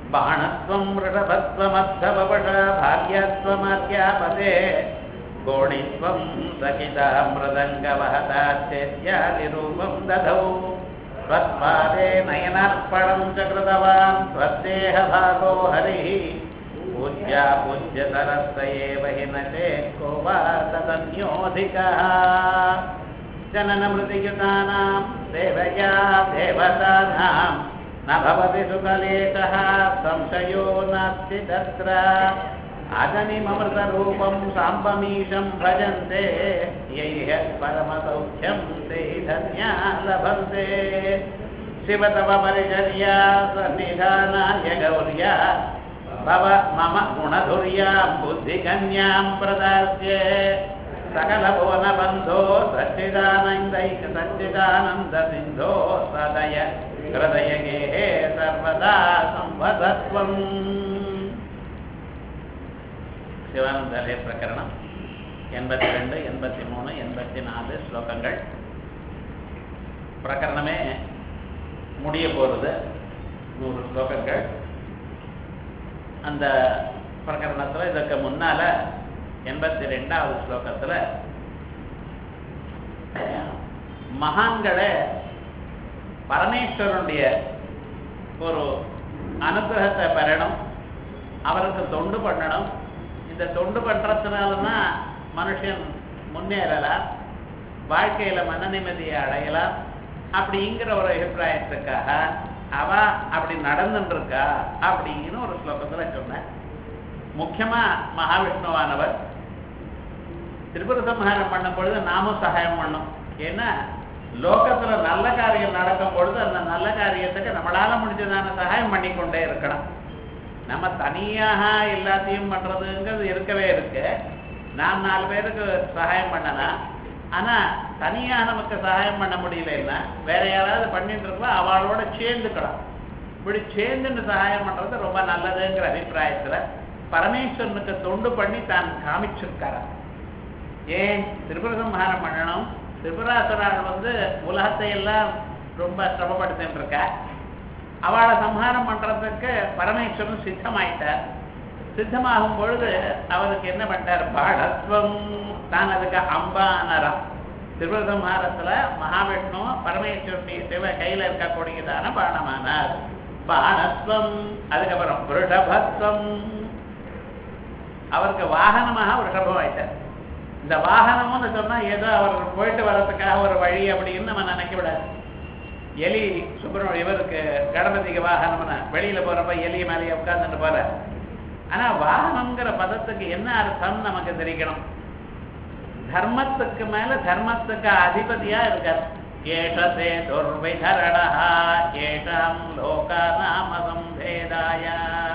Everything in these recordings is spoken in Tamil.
बाणत्वं वृषभत्वमर्थवपष भार्यात्वमात्यापते गोणित्वं सखिता मृदङ्गवहता चेत्यादिरूपं दधौ त्वत्पादे नयनार्पणं च कृतवान् त्वद्देहभागो हरिः पूज्या पूज्यतरस्त एव हि न चेत् को वा तदन्योऽधिकः जननमृतियुतानां सेवया देवतानां न भवति सुकलेशः संशयो नास्ति तत्र अजनिममृतरूपं साम्बमीशं भजन्ते यैः परमसौख्यं ते धन्या लभन्ते शिव तव परिचर्या सन्निधानाय गौर्या भव मम गुणधुर्यां बुद्धिकन्यां प्रदास्ये सकलभुवनबन्धो सच्चिदानन्दैक सच्चिदानन्दसिन्धो सदय हृदयगेहे सर्वदा संवदत्वम् சிவானந்தாலய பிரகரணம் எண்பத்தி ரெண்டு எண்பத்தி மூணு எண்பத்தி நாலு ஸ்லோகங்கள் பிரகரணமே முடிய போகிறது நூறு ஸ்லோகங்கள் அந்த பிரகரணத்தில் இதற்கு முன்னால எண்பத்தி ரெண்டாவது ஸ்லோகத்தில் மகான்களை பரமேஸ்வரனுடைய ஒரு அனுகிரகத்தை பெறணும் அவருக்கு தொண்டு பண்ணணும் இந்த தொண்டு பண்றதுனாலதான் மனுஷன் முன்னேறலாம் வாழ்க்கையில மன நிம்மதியை அடையலாம் அப்படிங்கிற ஒரு அபிப்பிராயத்துக்காக அவ அப்படி நடந்துட்டு இருக்கா அப்படின்னு ஒரு ஸ்லோகத்துல சொன்னேன் முக்கியமா மகாவிஷ்ணுவானவர் திரிபுர சம்ஹாரம் பண்ணும் பொழுது நாமும் சகாயம் பண்ணும் ஏன்னா லோகத்துல நல்ல காரியம் நடக்கும் பொழுது அந்த நல்ல காரியத்துக்கு நம்மளால முடிஞ்சதான சகாயம் பண்ணிக்கொண்டே இருக்கணும் நம்ம தனியாக எல்லாத்தையும் பண்றதுங்கிறது இருக்கவே இருக்கு நான் நாலு பேருக்கு சகாயம் பண்ணனா ஆனா தனியா நமக்கு சகாயம் பண்ண முடியலன்னா வேற யாராவது பண்ணிட்டு இருக்கலாம் அவளோட சேர்ந்துக்கலாம் இப்படி சேர்ந்துட்டு சகாயம் பண்றது ரொம்ப நல்லதுங்கிற அபிப்பிராயத்துல பரமேஸ்வரனுக்கு தொண்டு பண்ணி தான் காமிச்சிருக்கார ஏன் திரிபுரசம்ஹாரம் பண்ணணும் திரிபுராசுரால் வந்து உலகத்தை எல்லாம் ரொம்ப சிரமப்படுத்தின்னு இருக்கா அவளை சம்ஹாரம் பண்றதுக்கு பரமேஸ்வரன் சித்தமாயிட்டார் சித்தமாகும் பொழுது அவருக்கு என்ன பண்ணார் பாடத்வம் தான் அதுக்கு அம்பானரம் திருவசம்ஹாரத்துல மகாவிஷ்ணு பரமேஸ்வரனுடைய சிவ கையில இருக்கக்கூடியதான பானமானார் பானத்வம் அதுக்கப்புறம் விருஷபத்வம் அவருக்கு வாகனமாக ரிஷபம் ஆயிட்டார் இந்த வாகனம்னு சொன்னா ஏதோ அவர் போயிட்டு வர்றதுக்காக ஒரு வழி அப்படின்னு நம்ம நினைக்க விடாது எலி சுப்பிரமணிய இவருக்கு கணபதிக்கு வாகனம்னா வெளியில போறப்ப எலி மேலேயே உட்கார்ந்துட்டு போற ஆனா வாகனம்ங்கிற பதத்துக்கு என்ன அர்த்தம் நமக்கு தெரிக்கணும் தர்மத்துக்கு மேல தர்மத்துக்கு அதிபதியா இருக்கார் ஏஷதே துர்விதரணா ஏஷாம் லோகாநாம சம்பேதாய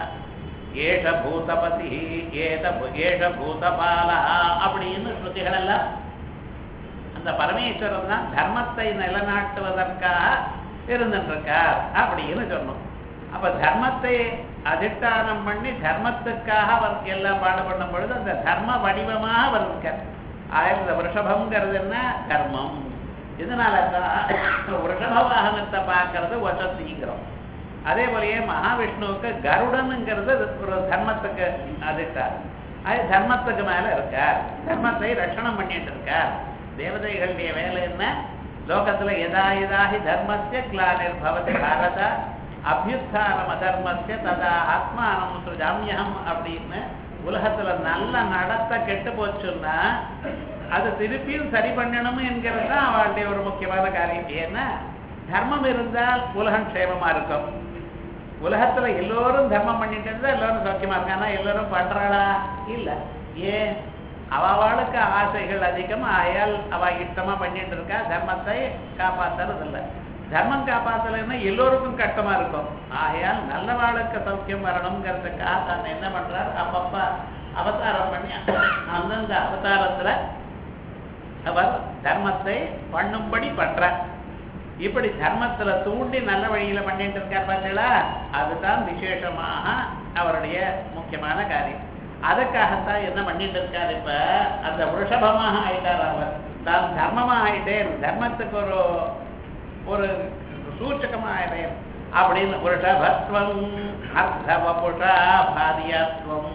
ஏஷ பூதபதி ஏத ஏஷ பூதபாலா அப்படின்னு ஸ்ருதிகள் எல்லாம் அந்த பரமேஸ்வரன் தான் தர்மத்தை நிலநாட்டுவதற்காக இருந்துருக்கார் அப்படின்னு சொன்னோம் அப்ப தர்மத்தை அதிஷ்டானம் பண்ணி தர்மத்துக்காக அவர் எல்லாம் பாடுபடும் பொழுது அந்த தர்ம வடிவமாக அவர் இருக்கார் ஆயிரம் இந்த ரிஷபம்ங்கிறது என்ன கர்மம் இதனால தான் ரிஷப வாகனத்தை பார்க்கறது வசதிங்கிறோம் அதே போலயே மகாவிஷ்ணுவுக்கு கருடனுங்கிறது ஒரு தர்மத்துக்கு அதிஷ்டானம் அது தர்மத்துக்கு மேல இருக்கார் தர்மத்தை ரட்சணம் பண்ணிட்டு இருக்கார் தேவதைகளுடைய வேலை என்ன லோகத்துல எதா எதாஹி தர்மஸ்ய கிளானிர் பவதி பாரத அபியுத்தானம் அதர்மஸ்ய ததா ஆத்மானம் சுஜாமியம் அப்படின்னு உலகத்துல நல்ல நடத்த கெட்டு போச்சுன்னா அது திருப்பியும் சரி பண்ணணும் என்கிறது தான் அவளுடைய ஒரு முக்கியமான காரியம் ஏன்னா தர்மம் இருந்தால் உலகம் க்ஷேமமா இருக்கும் உலகத்துல எல்லோரும் தர்மம் பண்ணிட்டு இருந்தா எல்லாரும் சௌக்கியமா இருக்கானா எல்லாரும் பண்றாளா இல்ல ஏன் அவளுக்கு ஆசைகள் அதிகம் ஆயால் அவ இஷ்டமா பண்ணிட்டு இருக்கா தர்மத்தை காப்பாத்துறது இல்லை தர்மம் காப்பாத்தலைன்னா எல்லோருக்கும் கஷ்டமா இருக்கும் ஆகையால் நல்லவாளுக்கு சௌக்கியம் வரணுங்கிறதுக்காக தான் என்ன பண்றார் அப்பப்ப அவதாரம் பண்ணி அந்தந்த அவதாரத்துல அவர் தர்மத்தை பண்ணும்படி பண்றார் இப்படி தர்மத்துல தூண்டி நல்ல வழியில பண்ணிட்டு இருக்கார் பார்த்தீங்களா அதுதான் விசேஷமாக அவருடைய முக்கியமான காரியம் அதுக்காகத்தான் என்ன பண்ணிட்டு இருக்காரு இப்ப அந்த ரிஷபமாக ஆயிட்டார் அவர் தான் தர்மமா ஆயிட்டேன் தர்மத்துக்கு ஒரு ஒரு சூச்சகமா ஆயிட்டேன் அப்படின்னு புருஷபத்வம் அர்த்தவபுஷா பாரியாத்வம்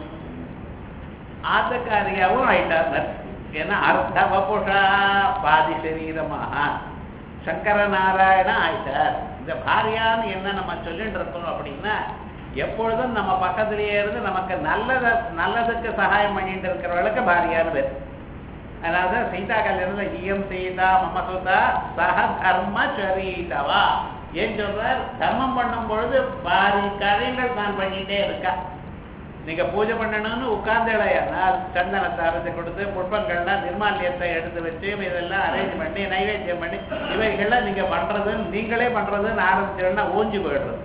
ஆத்தக்காரியாவும் ஆயிட்டார் ஏன்னா அர்த்தவபுஷா பாதி சரீரமாக சங்கர நாராயண ஆயிட்டார் இந்த பாரியான்னு என்ன நம்ம சொல்லிட்டு இருக்கோம் அப்படின்னா எப்பொழுதும் நம்ம பக்கத்திலேயே இருந்து நமக்கு நல்லத நல்லதுக்கு சகாயம் பண்ணிட்டு இருக்கிறவளுக்கு பாரியான்னு பேர் அதாவது சீதா கல்யாணத்துல இயம் சீதா மம சுதா சக தர்ம சரீதவா ஏன் சொல்றார் தர்மம் பண்ணும் பொழுது பாதி காரியங்கள் தான் பண்ணிட்டே இருக்கா நீங்க பூஜை பண்ணணும்னு உட்கார்ந்தேடையானால் சந்தனத்தை அரைச்சு கொடுத்து புஷ்பங்கள்லாம் நிர்மாலியத்தை எடுத்து வச்சு இதெல்லாம் அரேஞ்ச் பண்ணி நைவேத்தியம் பண்ணி இவைகள்லாம் நீங்க பண்றதுன்னு நீங்களே பண்றதுன்னு ஆரம்பிச்சோன்னா ஊஞ்சி போயிடுறது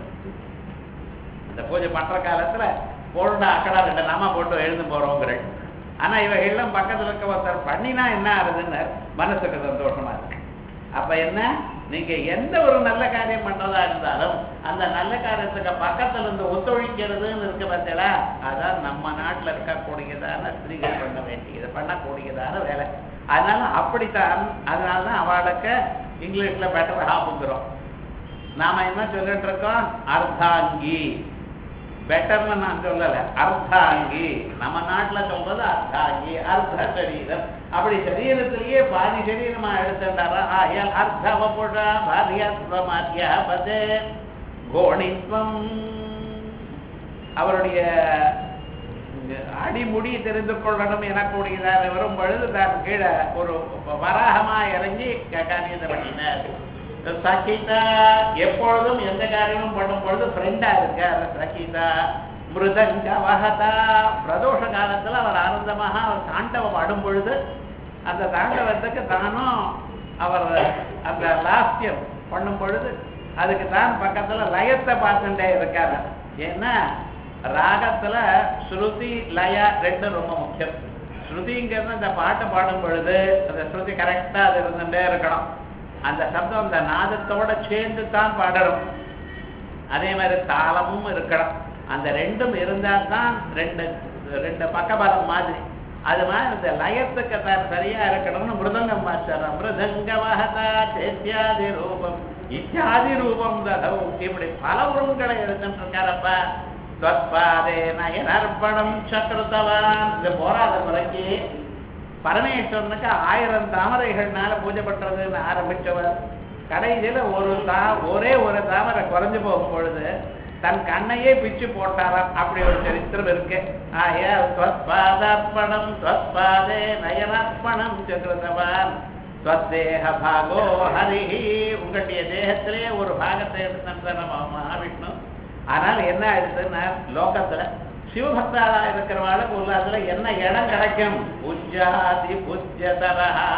அந்த பூஜை பண்ற காலத்துல போடுனா அக்கடா ரெண்டு நாம போட்டு எழுந்து போறோங்கிற ஆனா இவைகள்லாம் பக்கத்துல இருக்க ஒருத்தர் பண்ணினா என்ன ஆகுதுன்னு மனசுக்கு சந்தோஷமா இருக்கு அப்ப என்ன நீங்க எந்த ஒரு நல்ல காரியம் பண்றதா இருந்தாலும் அந்த நல்ல காரியத்துக்கு பக்கத்துல இருந்து ஒத்துழைக்கிறதுன்னு இருக்க பார்த்தீங்களா அதான் நம்ம நாட்டுல இருக்கக்கூடியதான ஸ்திரீகள் பண்ண வேண்டியது பண்ணக்கூடியதான வேலை அதனால அப்படித்தான் அதனாலதான் அவளுக்கு இங்கிலீஷ்ல பெட்டர் ஹாப்புங்கிறோம் நாம என்ன சொல்லிட்டு இருக்கோம் அர்த்தாங்கி பெட்டர்னு நான் சொல்லல அர்த்தாங்கி நம்ம நாட்டுல சொல்றது அர்த்தாங்கி அர்த்த சரீரம் அப்படி சரீரத்திலேயே பாதி சரீரமா எடுத்துட்டாரா ஆயால் அர்த்தவபுஷா பாரியாத்வமாத்தியா பதே கோணித்வம் அவருடைய அடிமுடி தெரிந்து கொள்ளணும் எனக்கூடியதாக வரும் பொழுது தான் கீழே ஒரு வராகமா இறங்கி காரியத்தை பண்ணினார் சகிதா எப்பொழுதும் எந்த காரியமும் பண்ணும் பொழுது ஃப்ரெண்டா இருக்கார் சகிதா மிருதங்க வகதா பிரதோஷ காலத்துல அவர் ஆனந்தமாக அவர் தாண்டவம் ஆடும் பொழுது அந்த தாண்டவத்துக்கு தானும் அவர் அந்த லாஸ்யம் பண்ணும் பொழுது அதுக்கு தான் பக்கத்துல லயத்தை பார்த்துட்டே இருக்காரு ஏன்னா ராகத்துல ஸ்ருதி லய ரெண்டும் ரொம்ப முக்கியம் ஸ்ருதிங்கிறது அந்த பாட்டு பாடும் பொழுது அந்த ஸ்ருதி கரெக்டா அது இருந்துட்டே இருக்கணும் அந்த சப்தம் அந்த நாதத்தோட சேர்ந்து தான் பாடணும் அதே மாதிரி தாளமும் இருக்கணும் அந்த ரெண்டும் இருந்தா தான் ரெண்டு ரெண்டு பக்கபலம் மாதிரி அது மாதிரி இந்த லயத்துக்கு தான் சரியா இருக்கணும்னு மிருதங்கம் மாஸ்டர் மிருதங்க மகதா சேத்தியாதி ரூபம் இத்தியாதி ரூபம் ததவு இப்படி பல உருவங்களை எடுத்துட்டு இருக்காரப்ப ஸ்வத்பாதே நயனர்ப்பணம் சக்கரத்தவான் இது போராத முறைக்கு பரமேஸ்வரனுக்கு ஆயிரம் தாமரைகள்னால பூஜை பண்றதுன்னு ஆரம்பிச்சவர் கடைசியில ஒரு தா ஒரே ஒரு தாமரை குறைஞ்சு போகும் பொழுது தன் கண்ணையே பிச்சு போட்டாராம் அப்படி ஒரு சரித்திரம் இருக்கு ஆயா ஸ்வத்பாதார்ப்பணம் ஸ்வத்பாதே நயனார்ப்பணம் சக்கரதவான் ஸ்வத்தேக பாகோ ஹரிஹி உங்களுடைய தேகத்திலே ஒரு பாகத்தை எடுத்து நம்ம மகாவிஷ்ணு ஆனால் என்ன ஆயிடுதுன்னா லோகத்துல சிவபக்தாளா இருக்கிறவாளுக்கு உலகத்துல என்ன இடம் கிடைக்கும் புஜ்ஜாதி புஜ்ஜதரஹா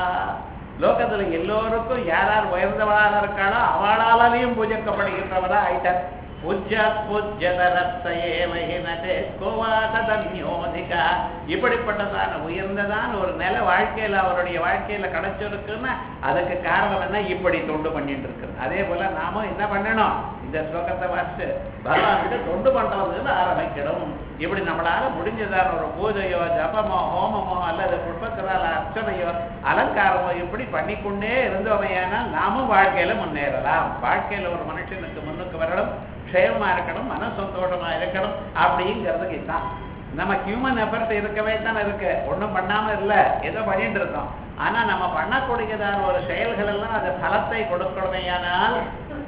லோகத்துல எல்லோருக்கும் யார் யார் உயர்ந்தவளாக இருக்காளோ அவளாலையும் பூஜிக்கப்படுகின்றவரா ஆயிட்டார் புஜ்ஜத் புஜ்ஜதரத்தையே மகினதே கோவாசதன்யோதிகா இப்படிப்பட்டதான உயர்ந்ததான ஒரு நில வாழ்க்கையில அவருடைய வாழ்க்கையில கிடைச்சிருக்குன்னா அதுக்கு காரணம் என்ன இப்படி தொண்டு பண்ணிட்டு இருக்கு அதே போல நாமும் என்ன பண்ணணும் இந்த ஸ்லோகத்தை வாசிச்சு பகவான்கிட்ட தொண்டு பண்றதுன்னு ஆரம்பிக்கணும் இப்படி நம்மளால முடிஞ்சதான ஒரு பூஜையோ ஜபமோ ஹோமமோ அல்லது புஷ்பத்தினால அர்ச்சனையோ அலங்காரமோ இப்படி பண்ணிக்கொண்டே இருந்தோமையானால் நாமும் வாழ்க்கையில முன்னேறலாம் வாழ்க்கையில ஒரு மனுஷனுக்கு முன்னுக்கு வரணும் க்ஷேமமா இருக்கணும் மன சந்தோஷமா இருக்கணும் அப்படிங்கிறதுக்கு இதுதான் நம்ம ஹியூமன் எஃபர்ட் இருக்கவே தான் இருக்கு ஒண்ணும் பண்ணாம இல்ல ஏதோ பண்ணிட்டு இருக்கோம் ஆனா நம்ம பண்ணக்கூடியதான ஒரு செயல்கள் எல்லாம் அது பலத்தை கொடுக்கணுமேயானால்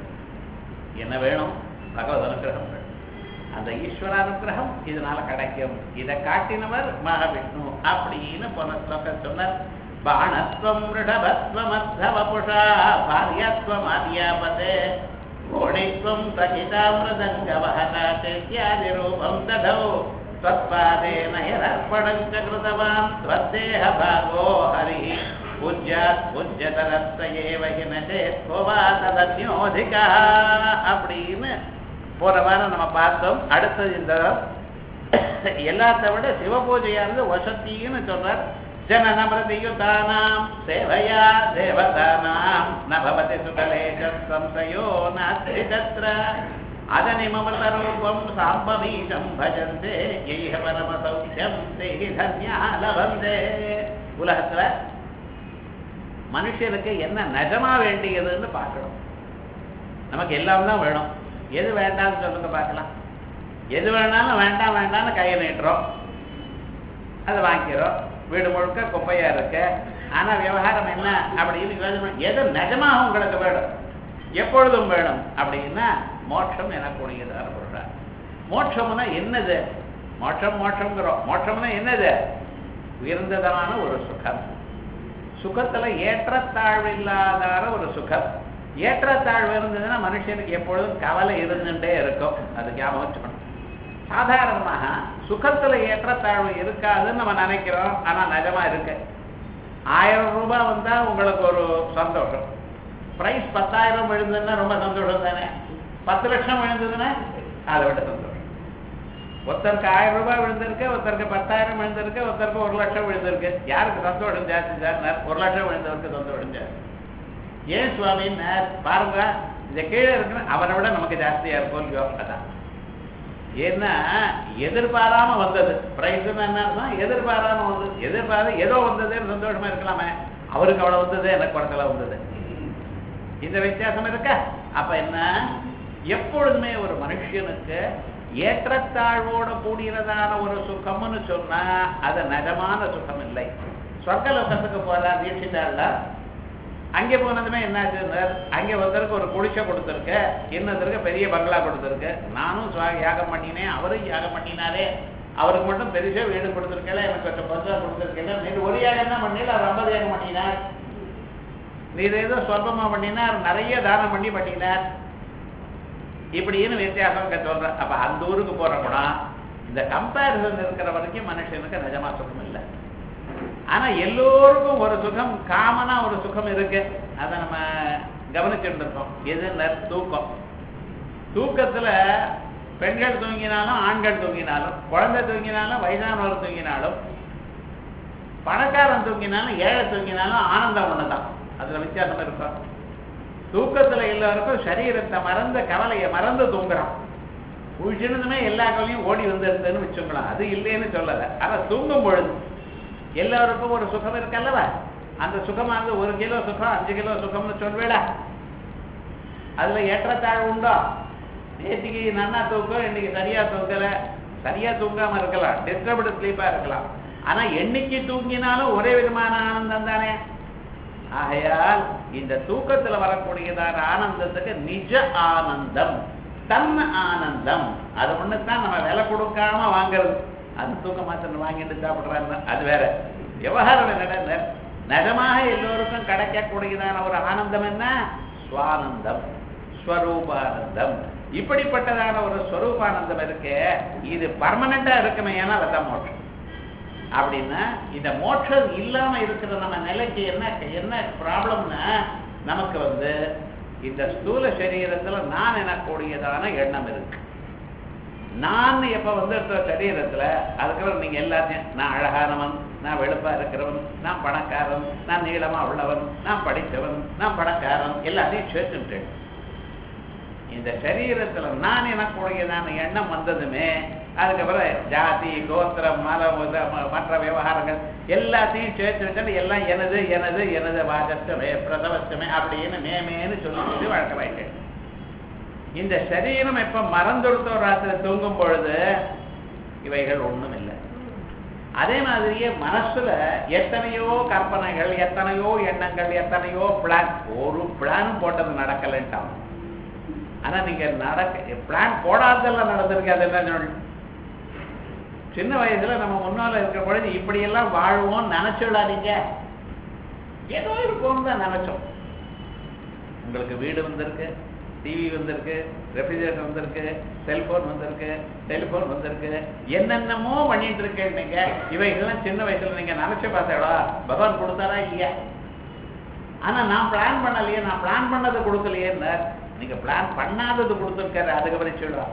என்ன வேணும் பகவத் அனுகிரகம் வேணும் அந்த ஈஸ்வர அனுகிரகம் இதனால கிடைக்கும் இதை காட்டினவர் மகாவிஷ்ணு அப்படின்னு போன ஸ்லோகம் சொன்னார் பாணத்வம் ரிஷபத்வம் அர்த்தவபுஷா பாரியத்வம் ஆதியாபதே கோணித்வம் சகிதாமிருதங்கவஹதா சேத்யாதி ரூபம் ததௌ त्वत्पादेन यदर्पणं च कृतवान् त्वद्देह भागो हरिः पूज्यात् पूज्यतरस्य एव हि न चेत् को वा तदन्योऽधिकः அப்படின்னு போன வாரம் நம்ம பார்த்தோம் அடுத்தது இந்த எல்லாத்த விட சிவ பூஜையானது வசத்தின்னு சொல்றார் ஜனநமிருதியுதானாம் சேவையா தேவதானாம் நபவதி சுகலேஷ சம்சயோ நாஸ்தி தத்ர அதனிமமதரூபம் சாம்பவீஷம் பஜந்தே எய்ஹ பரம சௌக்கியம் தேஹி தன்யா லபந்தே உலகத்துல மனுஷனுக்கு என்ன நிஜமா வேண்டியதுன்னு பார்க்கணும் நமக்கு எல்லாம் தான் வேணும் எது வேண்டாம்னு சொல்லுங்க பார்க்கலாம் எது வேணாலும் வேண்டாம் வேண்டாம்னு கையை நீட்டுறோம் அதை வாங்கிக்கிறோம் வீடு முழுக்க குப்பையா இருக்கு ஆனா விவகாரம் என்ன அப்படின்னு யோசனை பண்ணி, எது நிஜமாக உங்களுக்கு வேணும் எப்பொழுதும் வேணும் அப்படின்னா மோட்சம் எனக்குரியதான சொல்றார் மோட்சம்னா என்னது மோட்சம் மோட்சம்ங்கிறோம் மோட்சம்னா என்னது உயர்ந்ததான ஒரு சுகம் சுகத்துல ஏற்றத்தாழ்வு இல்லாதான ஒரு சுகம் ஏற்றத்தாழ்வு இருந்ததுன்னா மனுஷனுக்கு எப்பொழுதும் கவலை இருந்துட்டே இருக்கும் அது ஞாபகம் வச்சுக்கணும் சாதாரணமாக சுகத்துல ஏற்றத்தாழ்வு இருக்காதுன்னு நம்ம நினைக்கிறோம் ஆனா நிஜமா இருக்கு ஆயிரம் ரூபாய் வந்தா உங்களுக்கு ஒரு சந்தோஷம் பிரைஸ் பத்தாயிரம் விழுந்ததுன்னா ரொம்ப சந்தோஷம் தானே பத்து லட்சம் விழுந்ததுன்னா அதை விட சந்தோஷம் ஒருத்தருக்கு ஆயிரம் ரூபாய் விழுந்திருக்கு ஒருத்தருக்கு பத்தாயிரம் விழுந்திருக்கு ஒருத்தருக்கு ஒரு லட்சம் விழுந்திருக்கு யாருக்கு சந்தோஷம் ஜாஸ்தி சார் ஒரு லட்சம் விழுந்தவருக்கு சந்தோஷம் ஜாஸ்தி ஏன் சுவாமின்னு பாருங்க இந்த கீழே இருக்கிற அவரை விட நமக்கு ஜாஸ்தியா இருக்கும் இல்லையோ அதான் ஏன்னா எதிர்பாராம வந்தது பிரைஸ்ன்னு என்ன அர்த்தம்? எதிர்பாராம வந்தது எதிர்பாராத ஏதோ வந்ததே சந்தோஷமா இருக்கலாமே அவருக்கு அவ்வளவு வந்தது எனக்கு குறைச்சல வந்தது இந்த வித்தியாசம் இருக்கா அப்ப என்ன எப்பொழுதுமே ஒரு மனுஷனுக்கு ஏற்றத்தாழ்வோட கூடியதான ஒரு சுகம்னு சொன்னா அது நிஜமான சுகம் இல்லை சொர்க்கலோகத்துக்கு போறா தீட்சிதாள்ல அங்கே போனதுமே என்னாச்சுன்னா அங்கே ஒருத்தருக்கு ஒரு குடிசை கொடுத்துருக்கு இன்னொருத்தருக்கு பெரிய பங்களா கொடுத்துருக்கு நானும் சுவா- யாகம் பண்ணினேன் அவரும் யாகம் பண்ணினாரே அவருக்கு மட்டும் பெருசா வீடு கொடுத்துருக்கல எனக்கு கொஞ்சம் பங்களா கொடுத்துருக்கல நீ ஒரு யாகம் தான் பண்ணல அவர் ஐம்பது யாகம் பண்ணினார் நீர் ஏதோ சொல்பமா பண்ணினார் நிறைய தானம் பண்ணி பண்ணினார் இப்படின்னு வித்தியாசம் இங்க சொல்றேன் அப்ப அந்த ஊருக்கு போற கூட இந்த கம்பேரிசன் இருக்கிற வரைக்கும் மனுஷனுக்கு நிஜமா சுகம் இல்லை ஆனா எல்லோருக்கும் ஒரு சுகம் காமனா ஒரு சுகம் இருக்கு அதை நம்ம கவனிச்சுட்டு இருக்கோம் எதுன்னு தூக்கம் தூக்கத்துல பெண்கள் தூங்கினாலும் ஆண்கள் தூங்கினாலும் குழந்தை தூங்கினாலும் வயதானவர் தூங்கினாலும் பணக்காரன் தூங்கினாலும் ஏழை தூங்கினாலும் ஆனந்தம் ஒண்ணுதான் அதுல வித்தியாசம் இருக்கும் தூக்கத்துல எல்லாருக்கும் சரீரத்தை மறந்து கவலையை மறந்து தூங்குறான் உழிச்சினதுமே எல்லா கவலையும் ஓடி வந்துருதுன்னு வச்சுக்கலாம் அது இல்லைன்னு சொல்லல ஆனா தூங்கும் பொழுது எல்லாருக்கும் ஒரு சுகம் இருக்கல்லவா அந்த சுகமானது ஒரு கிலோ சுகம் அஞ்சு கிலோ சுகம்னு சொல்வேடா அதுல ஏற்றத்தாழ்வு உண்டோ நேற்றுக்கு நன்னா தூக்கம் இன்னைக்கு சரியா தூங்கல சரியா தூங்காம இருக்கலாம் டிஸ்டர்ப்டு ஸ்லீப்பா இருக்கலாம் ஆனா என்னைக்கு தூங்கினாலும் ஒரே விதமான ஆனந்தம் தானே ஆகையால் இந்த தூக்கத்துல வரக்கூடியதான ஆனந்தத்துக்கு நிஜ ஆனந்தம் தன் ஆனந்தம் அது ஒண்ணுதான் நம்ம விலை கொடுக்காம வாங்குறது அது தூக்க மாத்திரம் வாங்கிட்டு சாப்பிடுறாங்க அது வேற விவகாரம் என்னடா நிஜமாக எல்லோருக்கும் கிடைக்கக்கூடியதான ஒரு ஆனந்தம் என்ன சுவானந்தம் ஸ்வரூபானந்தம் இப்படிப்பட்டதான ஒரு ஸ்வரூபானந்தம் இருக்கே இது பர்மனண்டா இருக்குமே ஏன்னா அதான் மோட்சம் அப்படின்னா இந்த மோட்சம் இல்லாம இருக்கிற நம்ம நிலைக்கு என்ன என்ன ப்ராப்ளம்னா நமக்கு வந்து இந்த ஸ்தூல சரீரத்துல நான் எனக்கூடியதான எண்ணம் இருக்கு நான் எப்ப வந்துடுற சரீரத்துல அதுக்கப்புறம் நீங்க எல்லாத்தையும் நான் அழகானவன் நான் வெளுப்பா இருக்கிறவன் நான் பணக்காரன் நான் நீளமா உள்ளவன் நான் படித்தவன் நான் பணக்காரன் எல்லாத்தையும் சேர்த்துட்டேன் இந்த சரீரத்துல நான் எனக்குடையதான எண்ணம் வந்ததுமே அதுக்கப்புறம் ஜாதி கோத்திரம் மதம் உத- ம- மற்ற விவகாரங்கள் எல்லாத்தையும் சேர்த்து எல்லாம் எனது எனது எனது வாஜஸ்டமே பிரசவஸ்டமே அப்படின்னு மேமேன்னு சொல்லி சொல்லி வழக்கமாயிட்டேன் இந்த சரீரம் எப்ப மறந்துடுத்தோ ராத்திரி தூங்கும் பொழுது இவைகள் ஒண்ணும் இல்லை அதே மாதிரியே மனசுல எத்தனையோ கற்பனைகள் எத்தனையோ எண்ணங்கள் எத்தனையோ பிளான் ஒரு பிளான் போட்டது நடக்கலன்ட்டான் ஆனா நீங்க நடக்க பிளான் போடாதெல்லாம் நடந்திருக்கு அது என்ன சொல்? சின்ன வயசுல நம்ம முன்னால இருக்கிற பொழுது இப்படி எல்லாம் வாழ்வோம் நினைச்சுடாதீங்க ஏதோ இருப்போம் தான் நினைச்சோம் உங்களுக்கு வீடு வந்திருக்கு டிவி வந்திருக்கு ரெஃப்ரிஜரேட்டர் வந்திருக்கு செல்போன் வந்திருக்கு டெலிபோன் வந்திருக்கு என்னென்னமோ பண்ணிட்டு இருக்கேன் நீங்க இவைகள்லாம் சின்ன வயசுல நீங்க நினைச்சு பார்த்தேடா பகவான் கொடுத்தாரா இல்லையா ஆனா நான் பிளான் பண்ணலையே நான் பிளான் பண்ணது கொடுக்கலையேன்னு நீங்க பிளான் பண்ணாதது கொடுத்துருக்காரு அதுக்கப்புறம் சொல்லுவா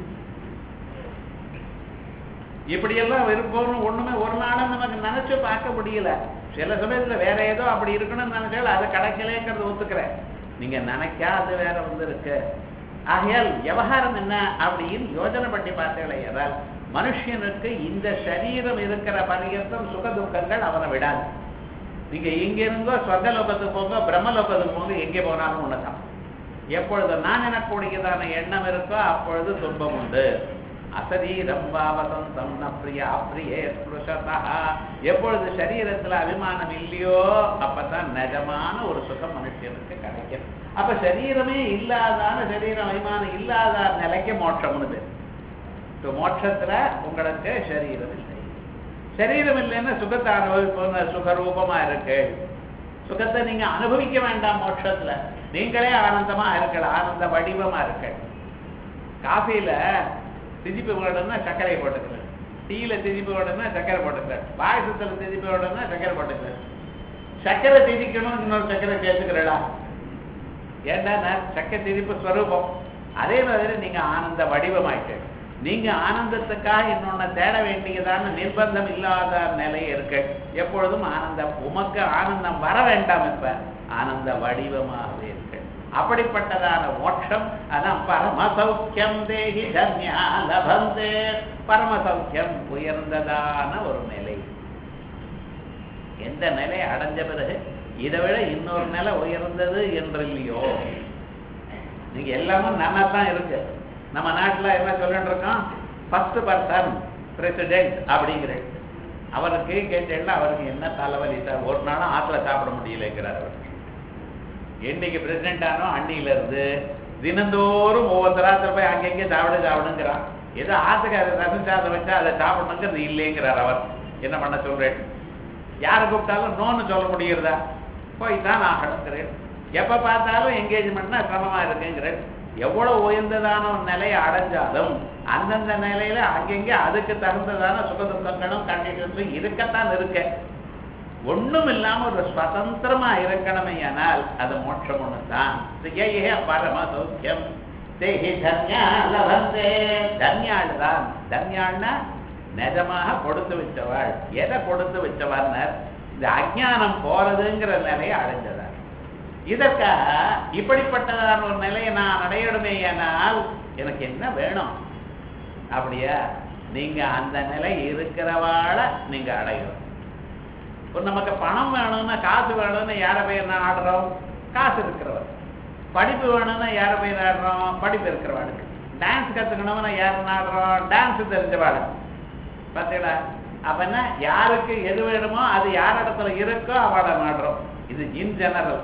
இப்படியெல்லாம் விருப்பம்னு ஒண்ணுமே ஒரு நாளும் நமக்கு நினைச்சு பார்க்க முடியல சில சமயத்துல வேற ஏதோ அப்படி இருக்கணும்னு நினைச்சாலும் அது கிடைக்கலேங்கிறது ஒத்துக்கிறேன் நீங்க நினைக்காது வேற வந்து இருக்கு ஆகையால் விவகாரம் என்ன அப்படின்னு யோஜனை பண்ணி பார்த்தீங்களே ஏதால் மனுஷனுக்கு இந்த சரீரம் இருக்கிற பரியந்தம் சுக துக்கங்கள் அவனை விடாது நீங்க இங்க இருந்தோ சொர்க்க லோகத்துக்கு போங்க பிரம்ம லோகத்துக்கு போங்க எங்கே போனாலும் ஒண்ணுதான் எப்பொழுது நான் எனக்கூடியதான எண்ணம் இருக்கோ அப்பொழுது துன்பம் உண்டு அசரீரம் பாவசந்தம் ந பிரியா பிரியே ஸ்புருஷதா எப்பொழுது சரீரத்துல அபிமானம் இல்லையோ அப்பதான் நிஜமான ஒரு சுகம் மனுஷனுக்கு கிடைக்கும் அப்ப சரீரமே இல்லாதான சரீரம் அபிமானம் இல்லாத நிலைக்கு மோட்சம்னு பேர் இப்போ மோட்சத்துல உங்களுக்கு சரீரம் இல்லை சரீரம் இல்லைன்னா சுகத்தை அனுபவிப்போம் சுகரூபமா இருக்கு சுகத்தை நீங்க அனுபவிக்க வேண்டாம் மோட்சத்துல நீங்களே ஆனந்தமா இருக்கலாம் ஆனந்த வடிவமா இருக்க காஃபியில திதிப்பு வேணும்னா சர்க்கரை போட்டுக்கிறேன் டீல திதிப்பு வேணும்னா சர்க்கரை போட்டுக்கிறேன் பாயசத்துல திதிப்பு வேணும்னா சர்க்கரை போட்டுக்கிறேன் சர்க்கரை திதிக்கணும் இன்னொரு சர்க்கரை சேர்த்துக்கிறடா ஏன்னா சர்க்கரை திதிப்பு ஸ்வரூபம் அதே மாதிரி நீங்க ஆனந்த வடிவமாயிட்டு நீங்க ஆனந்தத்துக்காக இன்னொன்னு தேட வேண்டியதான நிர்பந்தம் இல்லாத நிலை இருக்கு எப்பொழுதும் ஆனந்தம் உமக்கு ஆனந்தம் வர வேண்டாம் இப்ப ஆனந்த வடிவமாகவே இருக்கு அப்படிப்பட்டதான மோட்சம் அதான் பரமசௌக்கியம் தேகி தன்யா லபந்தே பரமசௌக்கியம் உயர்ந்ததான ஒரு நிலை எந்த நிலை அடைஞ்ச பிறகு இதை விட இன்னொரு நிலை உயர்ந்தது என்று இல்லையோ நீங்க எல்லாமும் நல்லா தான் இருக்கு நம்ம நாட்டுல என்ன சொல்லிட்டு இருக்கோம் ஃபர்ஸ்ட் பர்சன் பிரசிடென்ட் அப்படிங்கிற அவருக்கு கேட்டேன்னா அவருக்கு என்ன தலைவலி சார் ஒரு நாளும் ஆத்துல சாப்பிட முடியலைங்கிறார் அவர் என்னைக்கு பிரசிடென்ட் ஆனோ அன்னியில இருந்து தினந்தோறும் ஒவ்வொருத்தராத்துல போய் அங்கங்கே சாப்பிட சாப்பிடுங்கிறான் ஏதோ ஆத்துக்கு அதை ரசம் சாதம் வச்சா அதை சாப்பிடணுங்கிறது இல்லைங்கிறார் அவர் என்ன பண்ண சொல்றேன் யாரை கூப்பிட்டாலும் நோன்னு சொல்ல முடிகிறதா போய் தான் ஆகணுங்கிறேன் எப்ப பார்த்தாலும் என்கேஜ்மெண்ட்னா சிரமமா இருக்குங்கிறேன் எவ்வளவு உயர்ந்ததான ஒரு நிலையை அடைஞ்சாலும் அந்தந்த நிலையில அங்கங்க அதுக்கு தகுந்ததான சுகதுக்கங்களும் கண்டிஷன்ஸும் இருக்கத்தான் இருக்க ஒண்ணும் இல்லாம ஒரு சுதந்திரமா இருக்கணுமே ஆனால் அது மோட்சம் ஒண்ணுதான் ஏ பரம சௌக்கியம் தேகி தன்யா லபந்தே தன்யாள் தான் தன்யாள்னா நிஜமாக கொடுத்து வச்சவாள் எதை கொடுத்து வச்சவாள்னர் இந்த அஜ்ஞானம் போறதுங்கிற நிலையை அடைஞ்சதார் இதற்காக இப்படிப்பட்டதான ஒரு நிலையை நான் அடையணுமேயானால் எனக்கு என்ன வேணும் அப்படியா நீங்க அந்த நிலை இருக்கிறவாள நீங்க அடையணும் இப்போ நமக்கு பணம் வேணும்னா காசு வேணும்னு யாரை போய் நாடுறோம் காசு இருக்கிறவர் படிப்பு வேணும்னா யாரை போய் நாடுறோம் படிப்பு இருக்கிறவாளுக்கு டான்ஸ் கத்துக்கணும்னா யார் நாடுறோம் டான்ஸ் தெரிஞ்சவாளுக்கு பார்த்தீங்களா அப்ப என்ன யாருக்கு எது வேணுமோ அது யார் இடத்துல இருக்கோ அவளை நாடுறோம் இது இன் ஜெனரல்